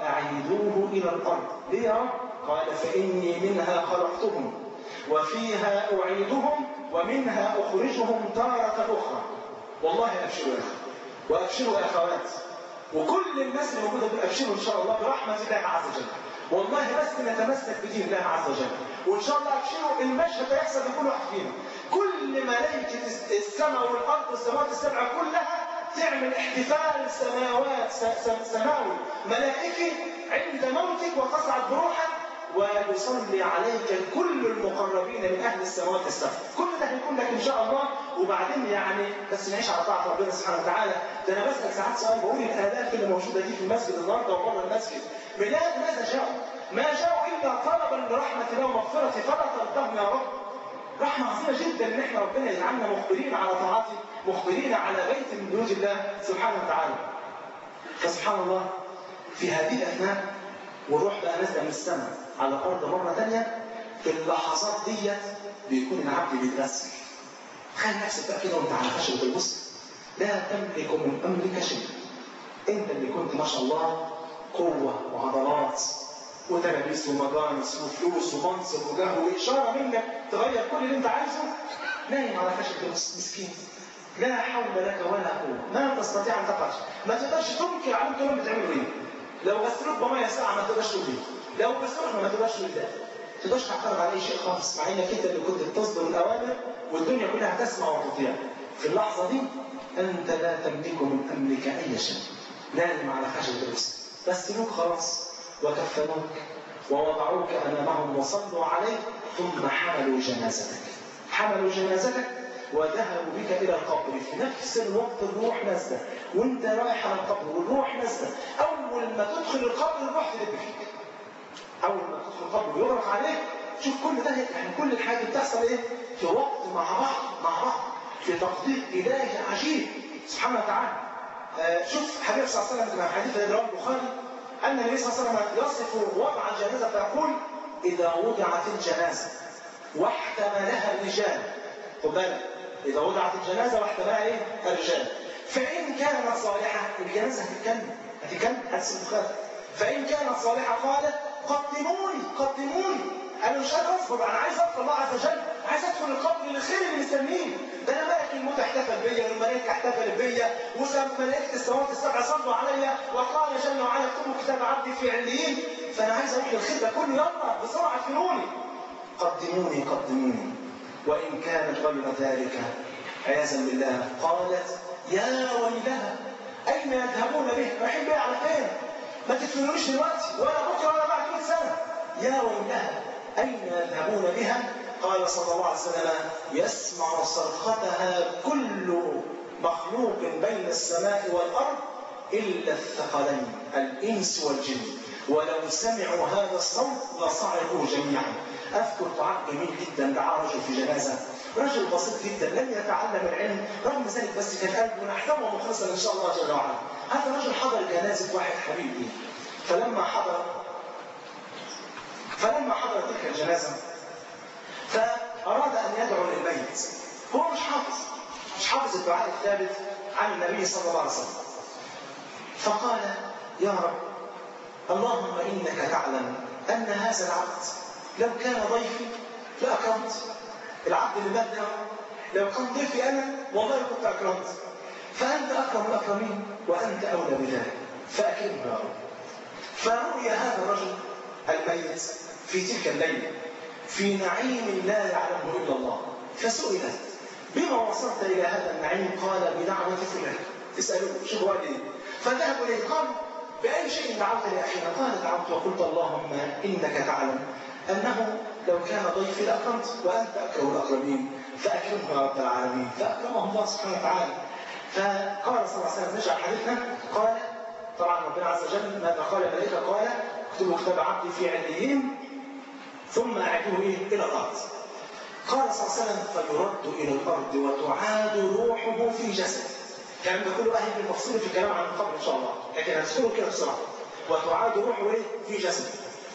أعيدوه إلى الأرض ليه يا رب قال فإني منها خلقتهم وفيها أعيدهم ومنها أخرجهم تارة أخرى والله أبشروا يا أخي وأبشروا يا أخوات وكل الناس اللي موجودة دول أبشروا إن شاء الله برحمة الله عز وجل والله بس نتمسك بدين الله عز وجل وإن شاء الله أبشروا المشهد هيحصل لكل واحد فينا كل ملائكة السماء والأرض والسماوات السبعة كلها تعمل احتفال سماوات سماوي ملائكي عند موتك وتصعد بروحك ويصلي عليك كل المقربين من اهل السماوات السبع كل ده هيكون لك ان شاء الله وبعدين يعني بس نعيش على طاعه ربنا سبحانه وتعالى ده انا بسال ساعات سؤال بقول الالاف اللي موجوده دي في المسجد النهارده وبره المسجد بلاد ماذا جاءوا؟ ما جاءوا الا طلبا لرحمه الله ومغفرته فلا ترضهم يا رب رحمة عظيمة جدا ان احنا ربنا يجعلنا مخبرين على طاعته مخبرين على بيت من بيوت الله سبحانه وتعالى فسبحان الله في هذه الاثناء والروح بقى نازله من السماء على الارض مره ثانيه في اللحظات ديت بيكون العبد بيتغسل تخيل نفسك بقى كده وانت على خشبه البصر لا تملك من امرك شيء انت اللي كنت ما شاء الله قوه وعضلات وتلابيس ومجانس وفلوس ومنصب وجاه واشاره منك تغير كل اللي انت عايزه نايم على خشبه البصر مسكين لا حول لك ولا قوه ما تستطيع ان تقعد ما تقدرش تنكر عليهم كلهم بتعملوا ايه لو غسلوك بميه ساعه ما تقدرش تقول لو غسلوك ما تقدرش تقول ده ما تقدرش تعترض على اي شيء خالص مع انك انت اللي كنت بتصدر الاوامر والدنيا كلها تسمع وتطيع في اللحظه دي انت لا تملك من امرك اي شيء نايم على خشبه البصر غسلوك خلاص وكفنوك ووضعوك امامهم وصلوا عليك ثم حملوا جنازتك حملوا جنازتك وذهبوا بك الى القبر في نفس الوقت الروح نازله وانت رايح على القبر والروح نازله اول ما تدخل القبر الروح تلب فيك اول ما تدخل القبر ويغرق عليك شوف كل ده يعني كل الحاجه بتحصل ايه في وقت مع بعض مع بعض في تقدير الهي عجيب سبحانه وتعالى آه شوف حبيب صلى الله عليه وسلم في حديث رواه البخاري ان النبي صلى الله عليه وسلم يصف وضع الجنازه فيقول اذا وضعت الجنازه واحتملها الرجال خد بالك إذا وضعت الجنازة واحتملها إيه؟ الرجال. فإن كانت صالحة الجنازة هتتكلم هتتكلم حديث البخاري. فإن كانت صالحة قالت قدموني قدموني انا مش قادر اصبر انا عايز ادخل الله عز وجل عايز ادخل القبر للخير اللي مستنيه ده انا ملك الموت احتفل بيا والملائكه احتفلت بيا وملائكه السماوات السبع صلوا عليا وقال جل وعلا اكتبوا كتاب عبدي في عليين فانا عايز اروح للخير ده كله يلا بسرعه ادخلوني قدموني قدموني وان كانت غير ذلك عياذا بالله قالت يا ويلها اين يذهبون به رايحين بيه على فين ما تدفنونيش دلوقتي ولا بكره ولا بعد 100 سنه يا ويلها اين يذهبون بها قال صلى الله عليه وسلم يسمع صرختها كل مخلوق بين السماء والارض الا الثقلين الانس والجن ولو سمعوا هذا الصوت لصعقوا جميعا اذكر طعام جميل جدا دعا رجل في جنازه رجل بسيط جدا لم يتعلم العلم رغم ذلك بس كان قلبه نحترمه مخلصا ان شاء الله جل وعلا هذا الرجل حضر جنازه واحد حبيبي فلما حضر فلما حضر تلك الجنازه فاراد ان يدعو للميت هو مش حافظ مش حافظ الدعاء الثابت عن النبي صلى الله عليه وسلم فقال يا رب اللهم انك تعلم ان هذا العبد لو كان ضيفي لاكرمت العبد اللي مات ده لو كان ضيفي انا والله كنت اكرمت فانت اكرم الاكرمين وانت اولى بذلك فاكرمه يا رب فرؤي هذا الرجل الميت في تلك الليله في نعيم لا يعلمه الا الله فسئل بما وصلت الى هذا النعيم قال بدعوه فلان اسالوه شوفوا قال ايه فذهبوا اليه قال باي شيء دعوت لاخينا قال دعوت وقلت اللهم انك تعلم انه لو كان ضيفي لاكرمت وانت اكرم الاكرمين فاكرمه يا رب العالمين فاكرمه الله سبحانه وتعالى فقال صلى الله عليه وسلم نرجع حديثنا قال طبعا ربنا عز وجل ماذا قال الملائكه قال اكتبوا كتاب عبدي في عليين ثم اعيدوه ايه الى الارض قال صلى الله عليه وسلم فيرد الى الارض وتعاد روحه في جسده الكلام ده كله اهل المفصول في الكلام عن القبر ان شاء الله لكن هتذكره كده بسرعه وتعاد روحه ايه في جسده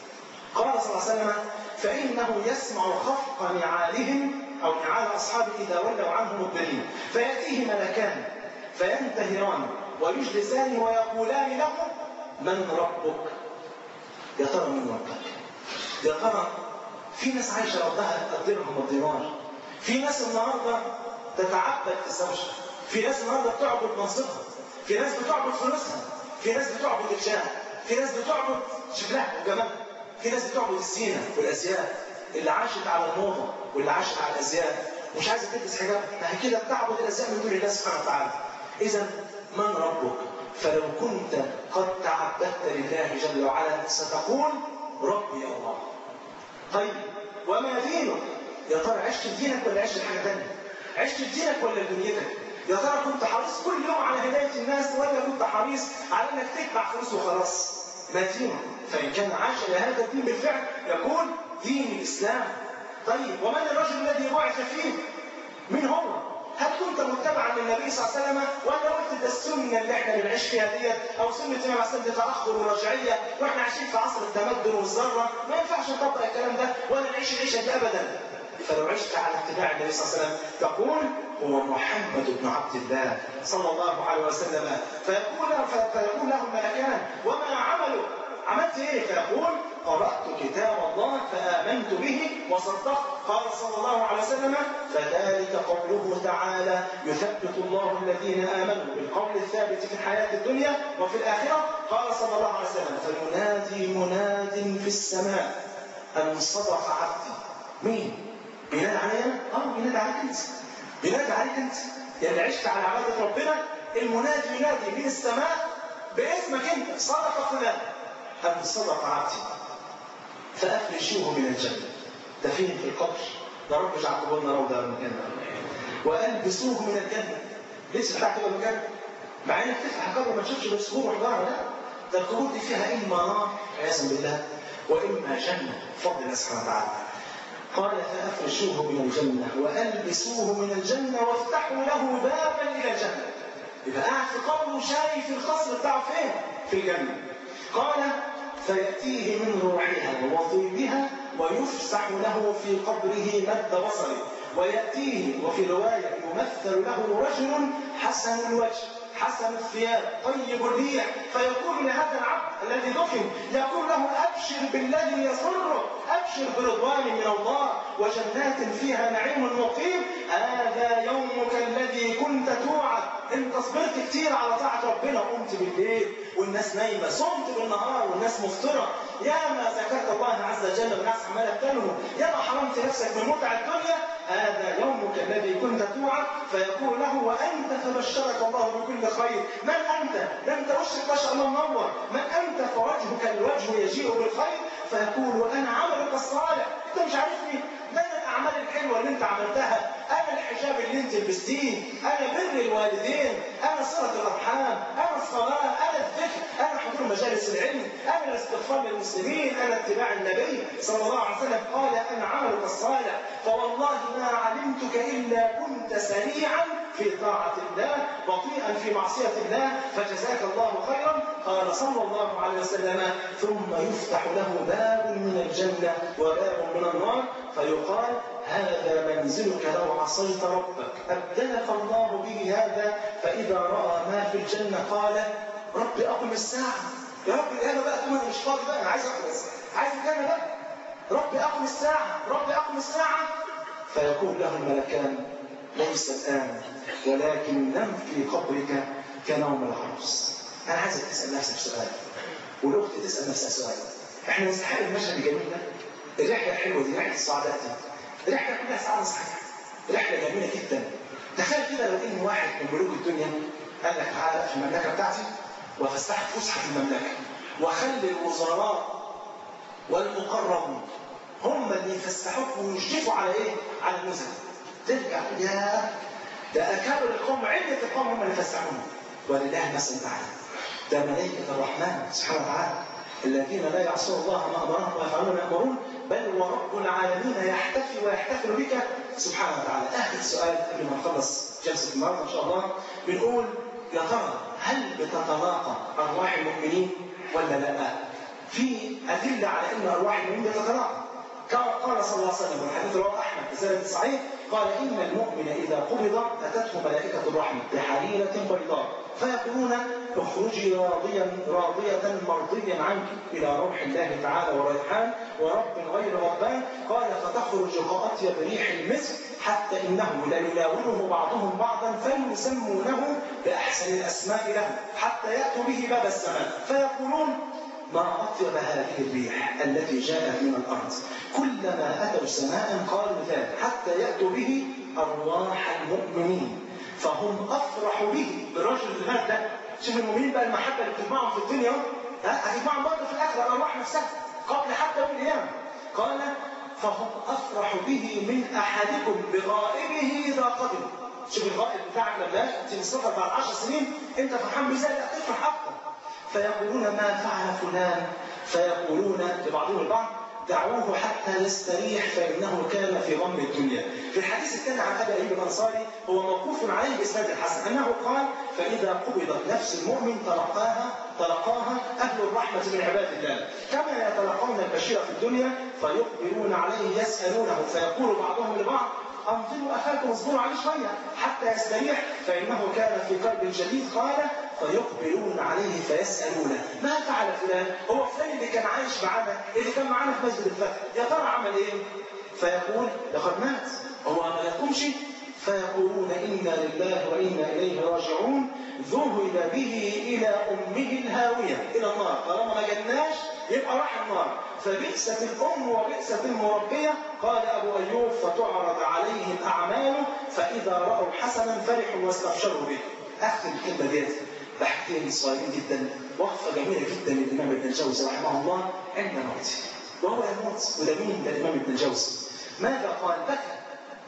قال صلى الله عليه وسلم فانه يسمع خفق نعالهم او نعال اصحابه اذا ولوا عنه مدبرين فياتيه ملكان فينتهران ويجلسان ويقولان له من ربك يا ترى من ربك يا ترى في ناس عايشه ربها الدرهم والدينار في ناس النهارده تتعبد في الزوجه في ناس النهارده بتعبد منصبها في ناس بتعبد فلوسها في ناس بتعبد الجاه في ناس بتعبد شكلها وجمالها في ناس بتعبد الزينه والازياء اللي عاشت على الموضه واللي عاشت على الازياء مش عايزه تلبس حجاب ما هي كده بتعبد الازياء من دون الله سبحانه وتعالى اذا من ربك فلو كنت قد تعبدت لله جل وعلا ستقول ربي الله طيب وما دينك يا ترى عشت دينك ولا عشت حاجه ثانيه عشت دينك ولا دنيتك يا ترى كنت حريص كل يوم على هدايه الناس ولا كنت حريص على انك تدفع فلوس وخلاص ما دينك فان كان عاش لهذا الدين بالفعل يقول دين الاسلام طيب ومن الرجل الذي بعث فيه من هو هل كنت متبعا للنبي صلى الله عليه وسلم ولا قلت ده السنه اللي احنا بنعيش فيها ديت او سنه النبي عليه الصلاه تاخر ورجعيه واحنا عايشين في عصر التمدن والذره ما ينفعش نطبق الكلام ده ولا نعيش العيشه دي ابدا فلو عشت على اتباع النبي صلى الله عليه وسلم تقول هو محمد بن عبد الله صلى الله عليه وسلم فيقول فيقول له الملكان وما عملوا عملت ايه فيقول قرأت كتاب الله فآمنت به وصدقت قال صلى الله عليه وسلم فذلك قوله تعالى يثبت الله الذين آمنوا بالقول الثابت في الحياة الدنيا وفي الآخرة قال صلى الله عليه وسلم فينادي مناد في السماء أن صدق عبدي مين؟ بينادي عليا؟ اه بينادي عليك انت بينادي عليك انت يا اللي عشت على عبادة ربنا المنادي ينادي من السماء باسمك انت صدق فلان أن صدق عبدي فأفرشوه من الجنة ده فين في القبر ده رب اجعل قبورنا روضة من الجنة وألبسوه من الجنة ليس بتاع كده مكان مع انك تفتح قبر ما تشوفش غير صخور وحجاره لا ده القبور دي فيها اما نار عياذا بالله واما جنه بفضل الله سبحانه وتعالى قال فافرشوه من الجنه والبسوه من الجنه وافتحوا له بابا الى الجنه يبقى قاعد في قبره وشايف القصر بتاعه فين؟ في الجنه قال فيأتيه من روحها وطيبها ويفسح له في قبره مد بصره ويأتيه وفي رواية يمثل له رجل حسن الوجه حسن الثياب طيب الريح فيقول لهذا العبد الذي دفن يقول له ابشر بالذي يسرك ابشر برضوان من الله وجنات فيها نعيم مقيم هذا يومك الذي كنت توعد انت صبرت كتير على طاعه ربنا قمت بالليل والناس نايمه صمت بالنهار والناس مفطره يا ما ذكرت الله عز وجل والناس عماله تنمو يا ما حرمت نفسك من متع الدنيا هذا يومك الذي كنت توعد فيقول له وانت فبشرك الله بكل خير من انت ده انت وشك ما شاء الله منور من انت فوجهك الوجه يجيء بالخير فيقول انا عملك الصالح انت مش عارفني ده انا الاعمال الحلوه اللي انت عملتها انا الحجاب اللي انت لبستيه انا بر الوالدين انا صله الارحام انا الصلاه انا الذكر انا حضور مجالس العلم انا الاستغفار للمسلمين انا اتباع النبي صلى الله عليه وسلم قال انا عملك الصالح فوالله ما علمتك الا كنت سريعا في طاعة الله بطيئا في معصية الله فجزاك الله خيرا قال صلى الله عليه وسلم ثم يفتح له باب من الجنة وباب من النار فيقال هذا منزلك لو عصيت ربك أبدلك الله به هذا فإذا رأى ما في الجنة قال رب أقم الساعة يا رب الآن بقى تقول مش فاضي بقى أنا عايز أخلص عايز الجنة بقى رب أقم الساعة رب أقم الساعة فيقول له الملكان ليس الآن ولكن نم في قبرك كنوم العروس أنا عايزك تسأل نفسك سؤال والأخت تسأل نفسها سؤال إحنا نستحق المشهد الجميل ده الرحلة الحلوة دي رحلة السعادات دي رحلة كلها سعادة صحيحة رحلة جميلة جدا تخيل كده لو إن واحد من ملوك الدنيا قال لك تعالى في المملكة بتاعتي وفسحت فسحة المملكة وخلي الوزراء والمقربون هم اللي يفسحوك ويشرفوا على ايه؟ على النزل ترجع يا ده اكابر القوم عده القوم هم اللي فسحونا ولله المثل الاعلى ده ملائكه الرحمن سبحانه وتعالى الذين لا يعصون الله ما امرهم ويفعلون ما يامرون بل ورب العالمين يحتفي ويحتفل بك سبحانه وتعالى اخر سؤال قبل ما نخلص جلسه النهارده ان شاء الله بنقول يا ترى هل بتتلاقى ارواح المؤمنين ولا لا؟ في ادله على ان ارواح المؤمنين بتتلاقى كما قال صلى الله عليه وسلم والحديث رواه احمد في سنه صحيح قال ان المؤمن اذا قبض اتته ملائكه الرحمه بحريره بيضاء فيقولون اخرجي راضيا راضيه مرضيا عنك الى روح الله تعالى وريحان ورب غير ربان قال فتخرج كاطيب ريح المسك حتى انه ليناوله بعضهم بعضا فيسمونه باحسن الاسماء له حتى ياتوا به باب السماء فيقولون ما أطيب هذه الريح التي جاءت من الأرض كلما أتوا سماء قالوا ذلك حتى يأتوا به أرواح المؤمنين فهم أفرح به بالرجل اللي مات ده شوف المؤمنين بقى المحبة اللي بتجمعهم في الدنيا ها هتجمعهم برضه في الآخرة الأرواح نفسها قبل حتى يوم القيامة قال فهم أفرح به من أحدكم بغائبه إذا قدم شوف الغائب بتاعك لما تيجي السفر بعد 10 سنين أنت فرحان بيه هتفرح أكتر فيقولون ما فعل فلان فيقولون لبعضهم البعض دعوه حتى يستريح فانه كان في غم الدنيا. في الحديث الثاني عن ابي ايوب الانصاري هو موقوف عليه باسناد الحسن انه قال فاذا قبضت نفس المؤمن تلقاها تلقاها اهل الرحمه من عباد الله كما يتلقون البشير في الدنيا فيقبلون عليه يسالونه فيقول بعضهم لبعض انظروا اخاكم اصبروا عليه شويه حتى يستريح فانه كان في كرب شديد قال فيقبلون عليه فيسالونه ما فعل فلان؟ هو فلان اللي كان عايش معانا اللي كان معانا في مسجد الفتح يا ترى عمل ايه؟ فيقول لقد مات هو ما يقومش فيقولون انا لله وانا اليه راجعون ذهب به الى امه الهاويه الى النار طالما ما جناش يبقى راح النار فبئست الام وبئست المربيه قال ابو ايوب فتعرض عليهم اعماله فاذا راوا حسنا فرحوا واستبشروا به اختم الكلمه ديت بحكتين صغيرين جدا وقفه جميله جدا للامام ابن الجوزي رحمه الله عند موته وهو يموت وده مين ده الامام ابن الجوزي ماذا قال بكى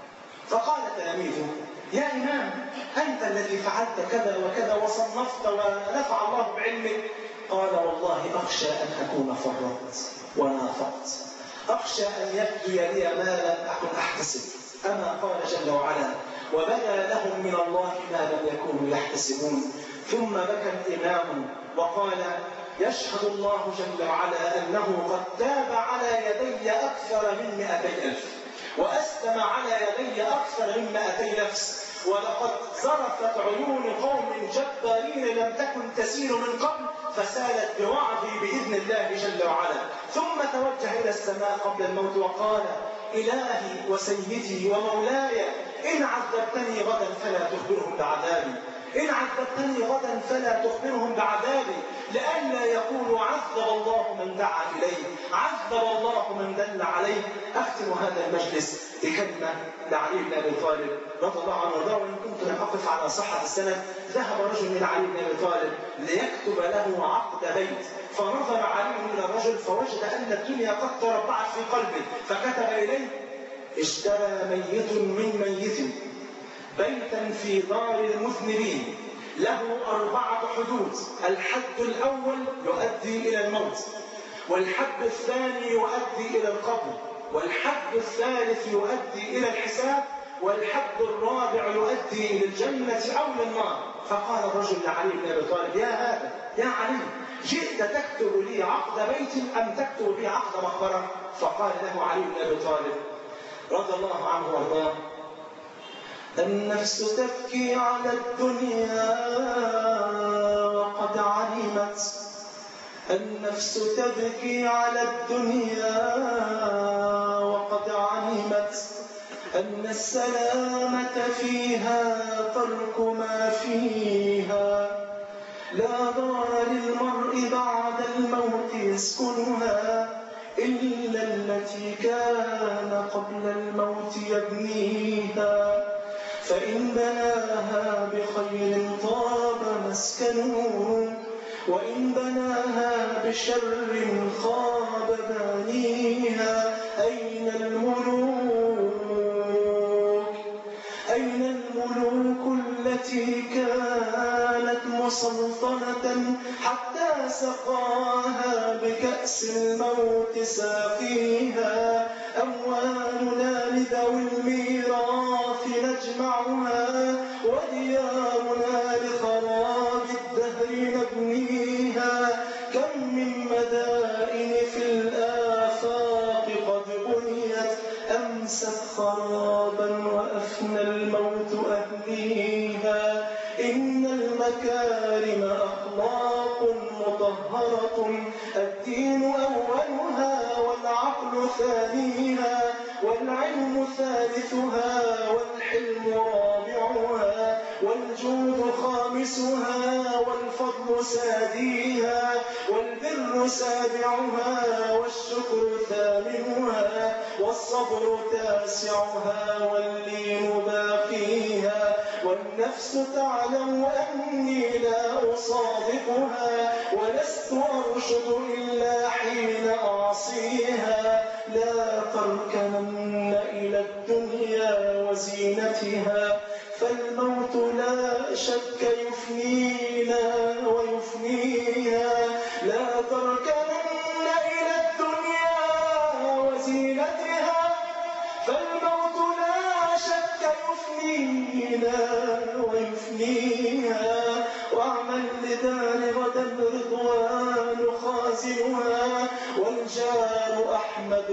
فقال تلاميذه يا إمام أنت الذي فعلت كذا وكذا وصنفت ونفع الله بعلمك قال والله أخشى أن أكون فرطت ونافقت أخشى أن يبدو لي ما لم أكن أحتسب أما قال جل وعلا وبدا لهم من الله ما لم يكونوا يحتسبون ثم بكى الإمام وقال يشهد الله جل وعلا أنه قد تاب على يدي أكثر من مئتي ألف وأسلم على يدي أكثر من مئتي نفس ولقد زرفت عيون قوم جبارين لم تكن تسير من قبل فسالت بوعظي بإذن الله جل وعلا ثم توجه إلى السماء قبل الموت وقال إلهي وسيدي ومولاي إن عذبتني غدا فلا تخبرهم بعذابي إن عذبتني غدا فلا تخبرهم بعذابي لئلا يقولوا عذب الله من دعا إليه عذب الله من دل عليه أختم هذا المجلس بكلمة لعلي بن أبي طالب رضي الله عنه وارضاه وإن كنت لم أقف على صحة السند ذهب رجل إلى علي بن أبي طالب ليكتب له عقد بيت فنظر علي إلى الرجل فوجد أن الدنيا قد تربعت في قلبه فكتب إليه اشترى ميت من ميت بيتا في دار المذنبين له أربعة حدود الحد الأول يؤدي إلى الموت والحد الثاني يؤدي إلى القبر والحد الثالث يؤدي إلى الحساب والحد الرابع يؤدي إلى الجنة أو للنار فقال الرجل لعلي بن أبي طالب يا هذا يا علي جئت تكتب لي عقد بيت أم تكتب لي عقد مقبرة فقال له علي بن أبي طالب رضي الله عنه وارضاه النفس تبكي على الدنيا وقد علمت النفس تبكي على الدنيا وقد علمت أن السلامة فيها ترك ما فيها لا دار للمرء بعد الموت يسكنها إلا التي كان قبل الموت يبنيها فإن بناها بخير طاب مسكنه وإن بناها بشر خاب بانيها أين الملوك أين الملوك التي كانت مسلطنة حتى سقاها بكأس الموت ساقيها أموالنا لذوي الميراث نجمعها وديارنا لخراب الدهر نبنيها كم من مدائن في الآفاق قد بنيت أمست خرابا وأفنى الموت أهليها إن المكارم أخلاق مطهرة الدين أولها والعقل ثانيها والعلم ثالثها والحلم رابعها والجود خامسها والفضل ساديها والبر سابعها والشكر ثامنها والصبر تاسعها واللين باقيها والنفس تعلم أني لا أصادقها ولست أرشد إلا حين أعصيها لا تركنن إلى الدنيا وزينتها فالموت لا شك يفنينا ويفنيها لا تركنن إلى الدنيا وزينتها فالموت لا شك يفنينا ويفنيها واعمل لدار غدا رضوان خازنها والجار أحمد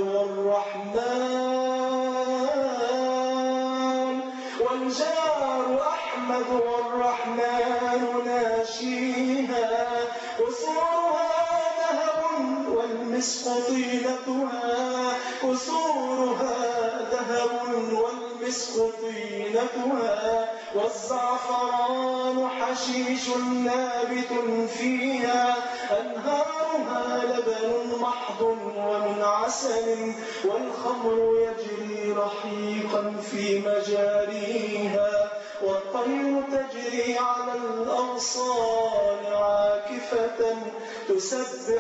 والرحمن والجار أحمد والرحمن ناشيها قصورها ذهب والمسك طينتها قصورها ذهب والمسك طينتها والزعفران حشيش نابت فيها أنهارها لبن محض ومن عسل والخمر يجري رحيقا في مجاريها والطير تجري على الأغصان عاكفة تسبح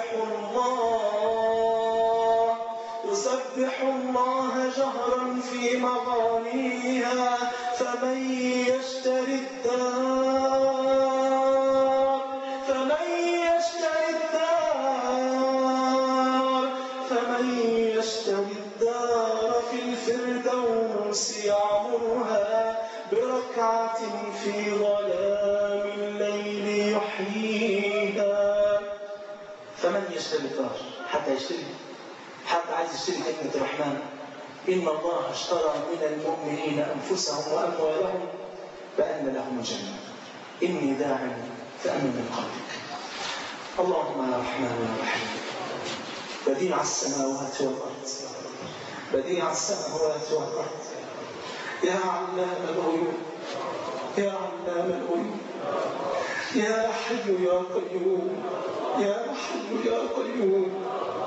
الله تسبح الله جهرا في مغانيها فمن يشتري الدار فمن يشتري الدار فمن يشتري الدار في الفردوس يعمرها بركعة في ظلام الليل يحييها فمن يشتري الدار حتى يشتري حتى عايز يشتري كلمة الرحمن إن الله اشترى من المؤمنين أنفسهم وأموالهم بأن لهم الجنة إني داع فأمن من قلبك اللهم يا رحمن يا رحيم بديع السماوات والأرض بديع السماوات والأرض يا علام الغيوب يا علام الغيوب يا حي يا قيوم يا حي يا قيوم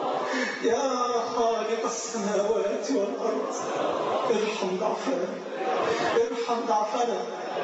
يا خالق السماوات والأرض ارحم ضعفنا ارحم ضعفنا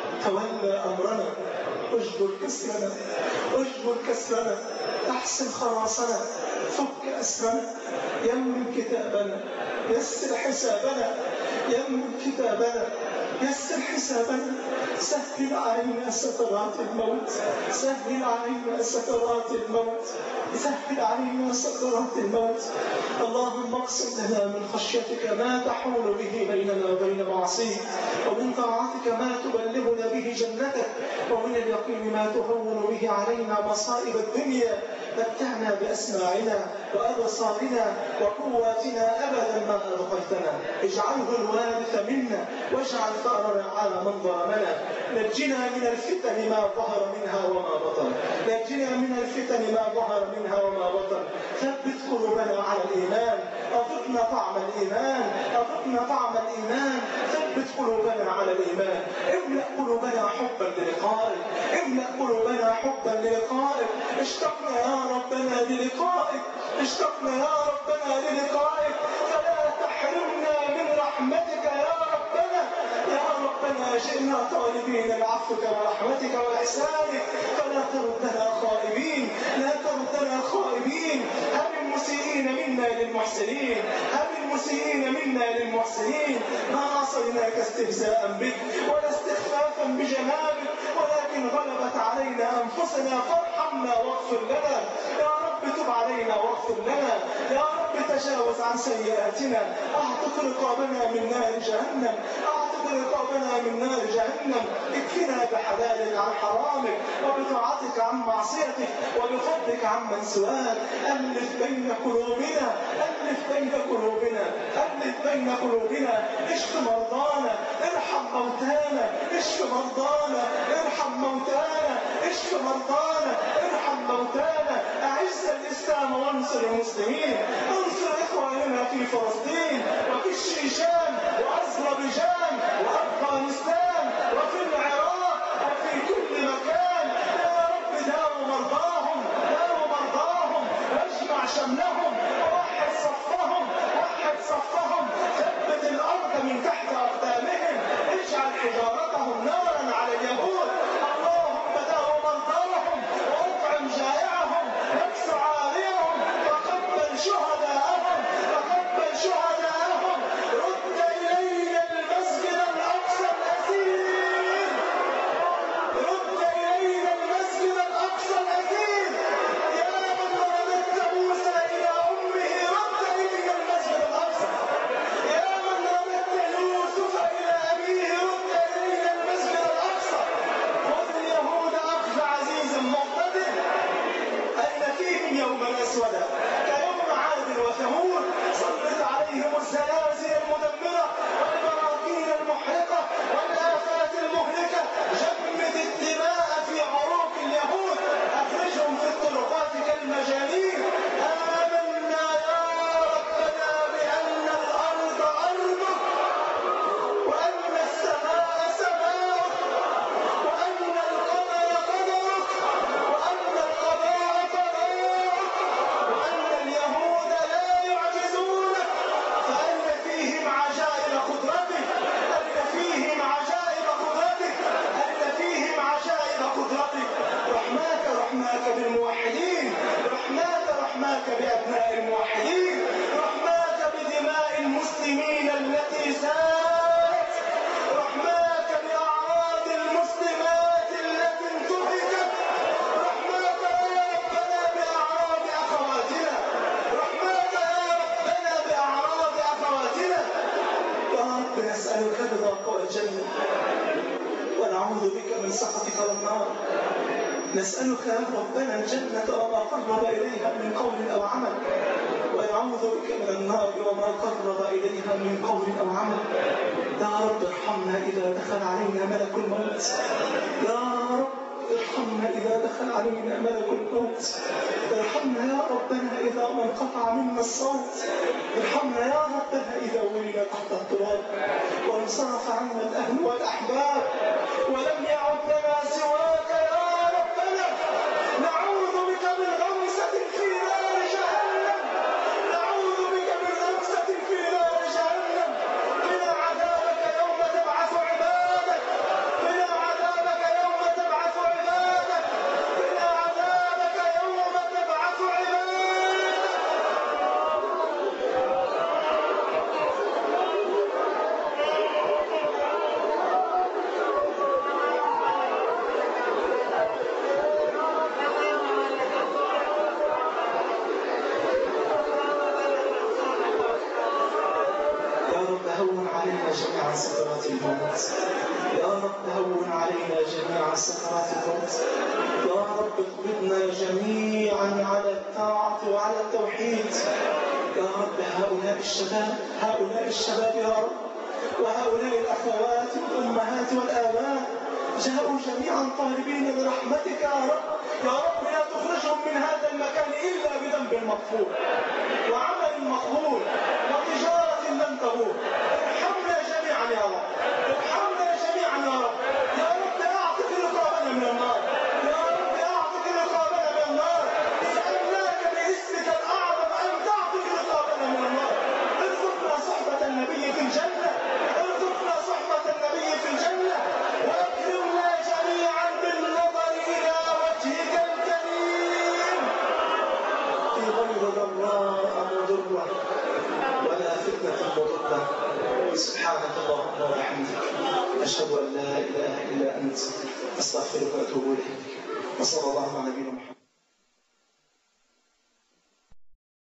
تولى أمرنا اجبر كسرنا اجبر كسرنا احسن خلاصنا فك أسرنا يمن كتابنا يسر حسابنا يمن كتابنا يسر حسابنا سهل علينا سكرات الموت سهل علينا سكرات الموت سهل علينا سكرات الموت اللهم اقسم لنا من خشيتك ما تحول به بيننا وبين معصيك ومن طاعتك ما تبلغنا به جنتك ومن اليقين ما تهون به علينا مصائب الدنيا متعنا بأسماعنا وأبصارنا وقواتنا أبدا ما أبقيتنا اجعله الوارث منا واجعل ثأرنا على من ظلمنا نجنا من الفتن ما ظهر منها وما بطن نجنا من الفتن ما ظهر منها وما بطن ثبت قلوبنا على الإيمان أذقنا طعم الإيمان أذقنا طعم الإيمان ثبت قلوبنا على الإيمان املأ قلوبنا حبا للقائك املأ قلوبنا حبا للقائك اشتقنا يا ربنا للقائك اشتقنا يا ربنا للقائك فلا تحرمنا من رحمتك يا ربنا يا ربنا جئنا طالبين لعفوك ورحمتك وإحسانك فلا تردنا خائبين لا تردنا خائبين هل المسيئين منا للمحسنين هل المسيئين منا للمحسنين ما عصيناك استهزاء بك ولا استخفافا بجنابك ولكن غلبت علينا أنفسنا فارحمنا واغفر لنا يا رب تب علينا واغفر لنا يا رب تجاوز عن سيئاتنا اعتق رقابنا من نار جهنم اعتق رقابنا من نار جهنم اكفنا بحلالك عن حرامك وبطاعتك عن معصيتك وبفضلك عن من سواك الف بين قلوبنا الف بين قلوبنا الف بين قلوبنا اشف مرضانا ارحم موتانا اشف مرضانا ارحم موتانا اشف مرضانا ارحم موتانا اعز الاسلام وانصر المسلمين انصر اخواننا في فلسطين وفي الشيشان واذربيجان وافغانستان وفي العراق وفي كل مكان يا رب داو مرضاهم داو مرضاهم واجمع شملهم ووحد صفهم وحد صفهم ثبت الارض من تحت اقدامهم اجعل حجارتهم نارا على اليهود اللهم داو مرضاهم واطعم جائعهم واكس عاريهم وقبل شهداءهم وقبل شهداءهم رد الينا المسجد الاقصى الاسير نسألك يا ربنا الجنة وما قرب إليها من قول أو عمل ونعوذ بك من النار وما قرب إليها من قول أو عمل يا رب ارحمنا إذا دخل علينا ملك الموت يا رب ارحمنا إذا دخل علينا ملك الموت ارحمنا يا ربنا إذا ما انقطع منا الصوت ارحمنا يا ربنا إذا ولنا تحت التراب وانصرف عنا الأهل والأحباب ولم يعد لنا سواك يا ربنا نعوذ بك من غمسة في نار جهنم نعوذ بك من غمسة في نار جهنم قنا عذابك يوم تبعث عبادك قنا عذابك يوم تبعث عبادك قنا عذابك يوم تبعث عبادك يا رب هون علينا جميعا سكرات الموت يا رب هون علينا جميعا سكرات الموت يا رب اقبضنا جميعا على الطاعة وعلى التوحيد يا رب هؤلاء الشباب هؤلاء الشباب يا رب وهؤلاء الأخوات والأمهات والآباء جاءوا جميعا طالبين برحمتك يا رب يا رب لا تخرجهم من هذا المكان إلا بذنب مغفور وعمل مقبول وتجارة لم تبور ارحمنا جميعا يا رب ارحمنا جميعا يا رب يا رب اعتق رقابنا من النار يا رب اعتق رقابنا من النار سألناك باسمك الأعظم أن تعتق رقابنا من النار ارزقنا صحبة النبي في الجنة ارزقنا صحبة النبي في الجنة واكرمنا جميعا بالنظر إلى وجهك الكريم في غير ضراء مضرة ولا فتنة مضرة سبحانك اللهم وبحمدك أشهد أن لا إله إلا أنت أستغفرك وأتوب إليك وصلى الله على نبينا محمد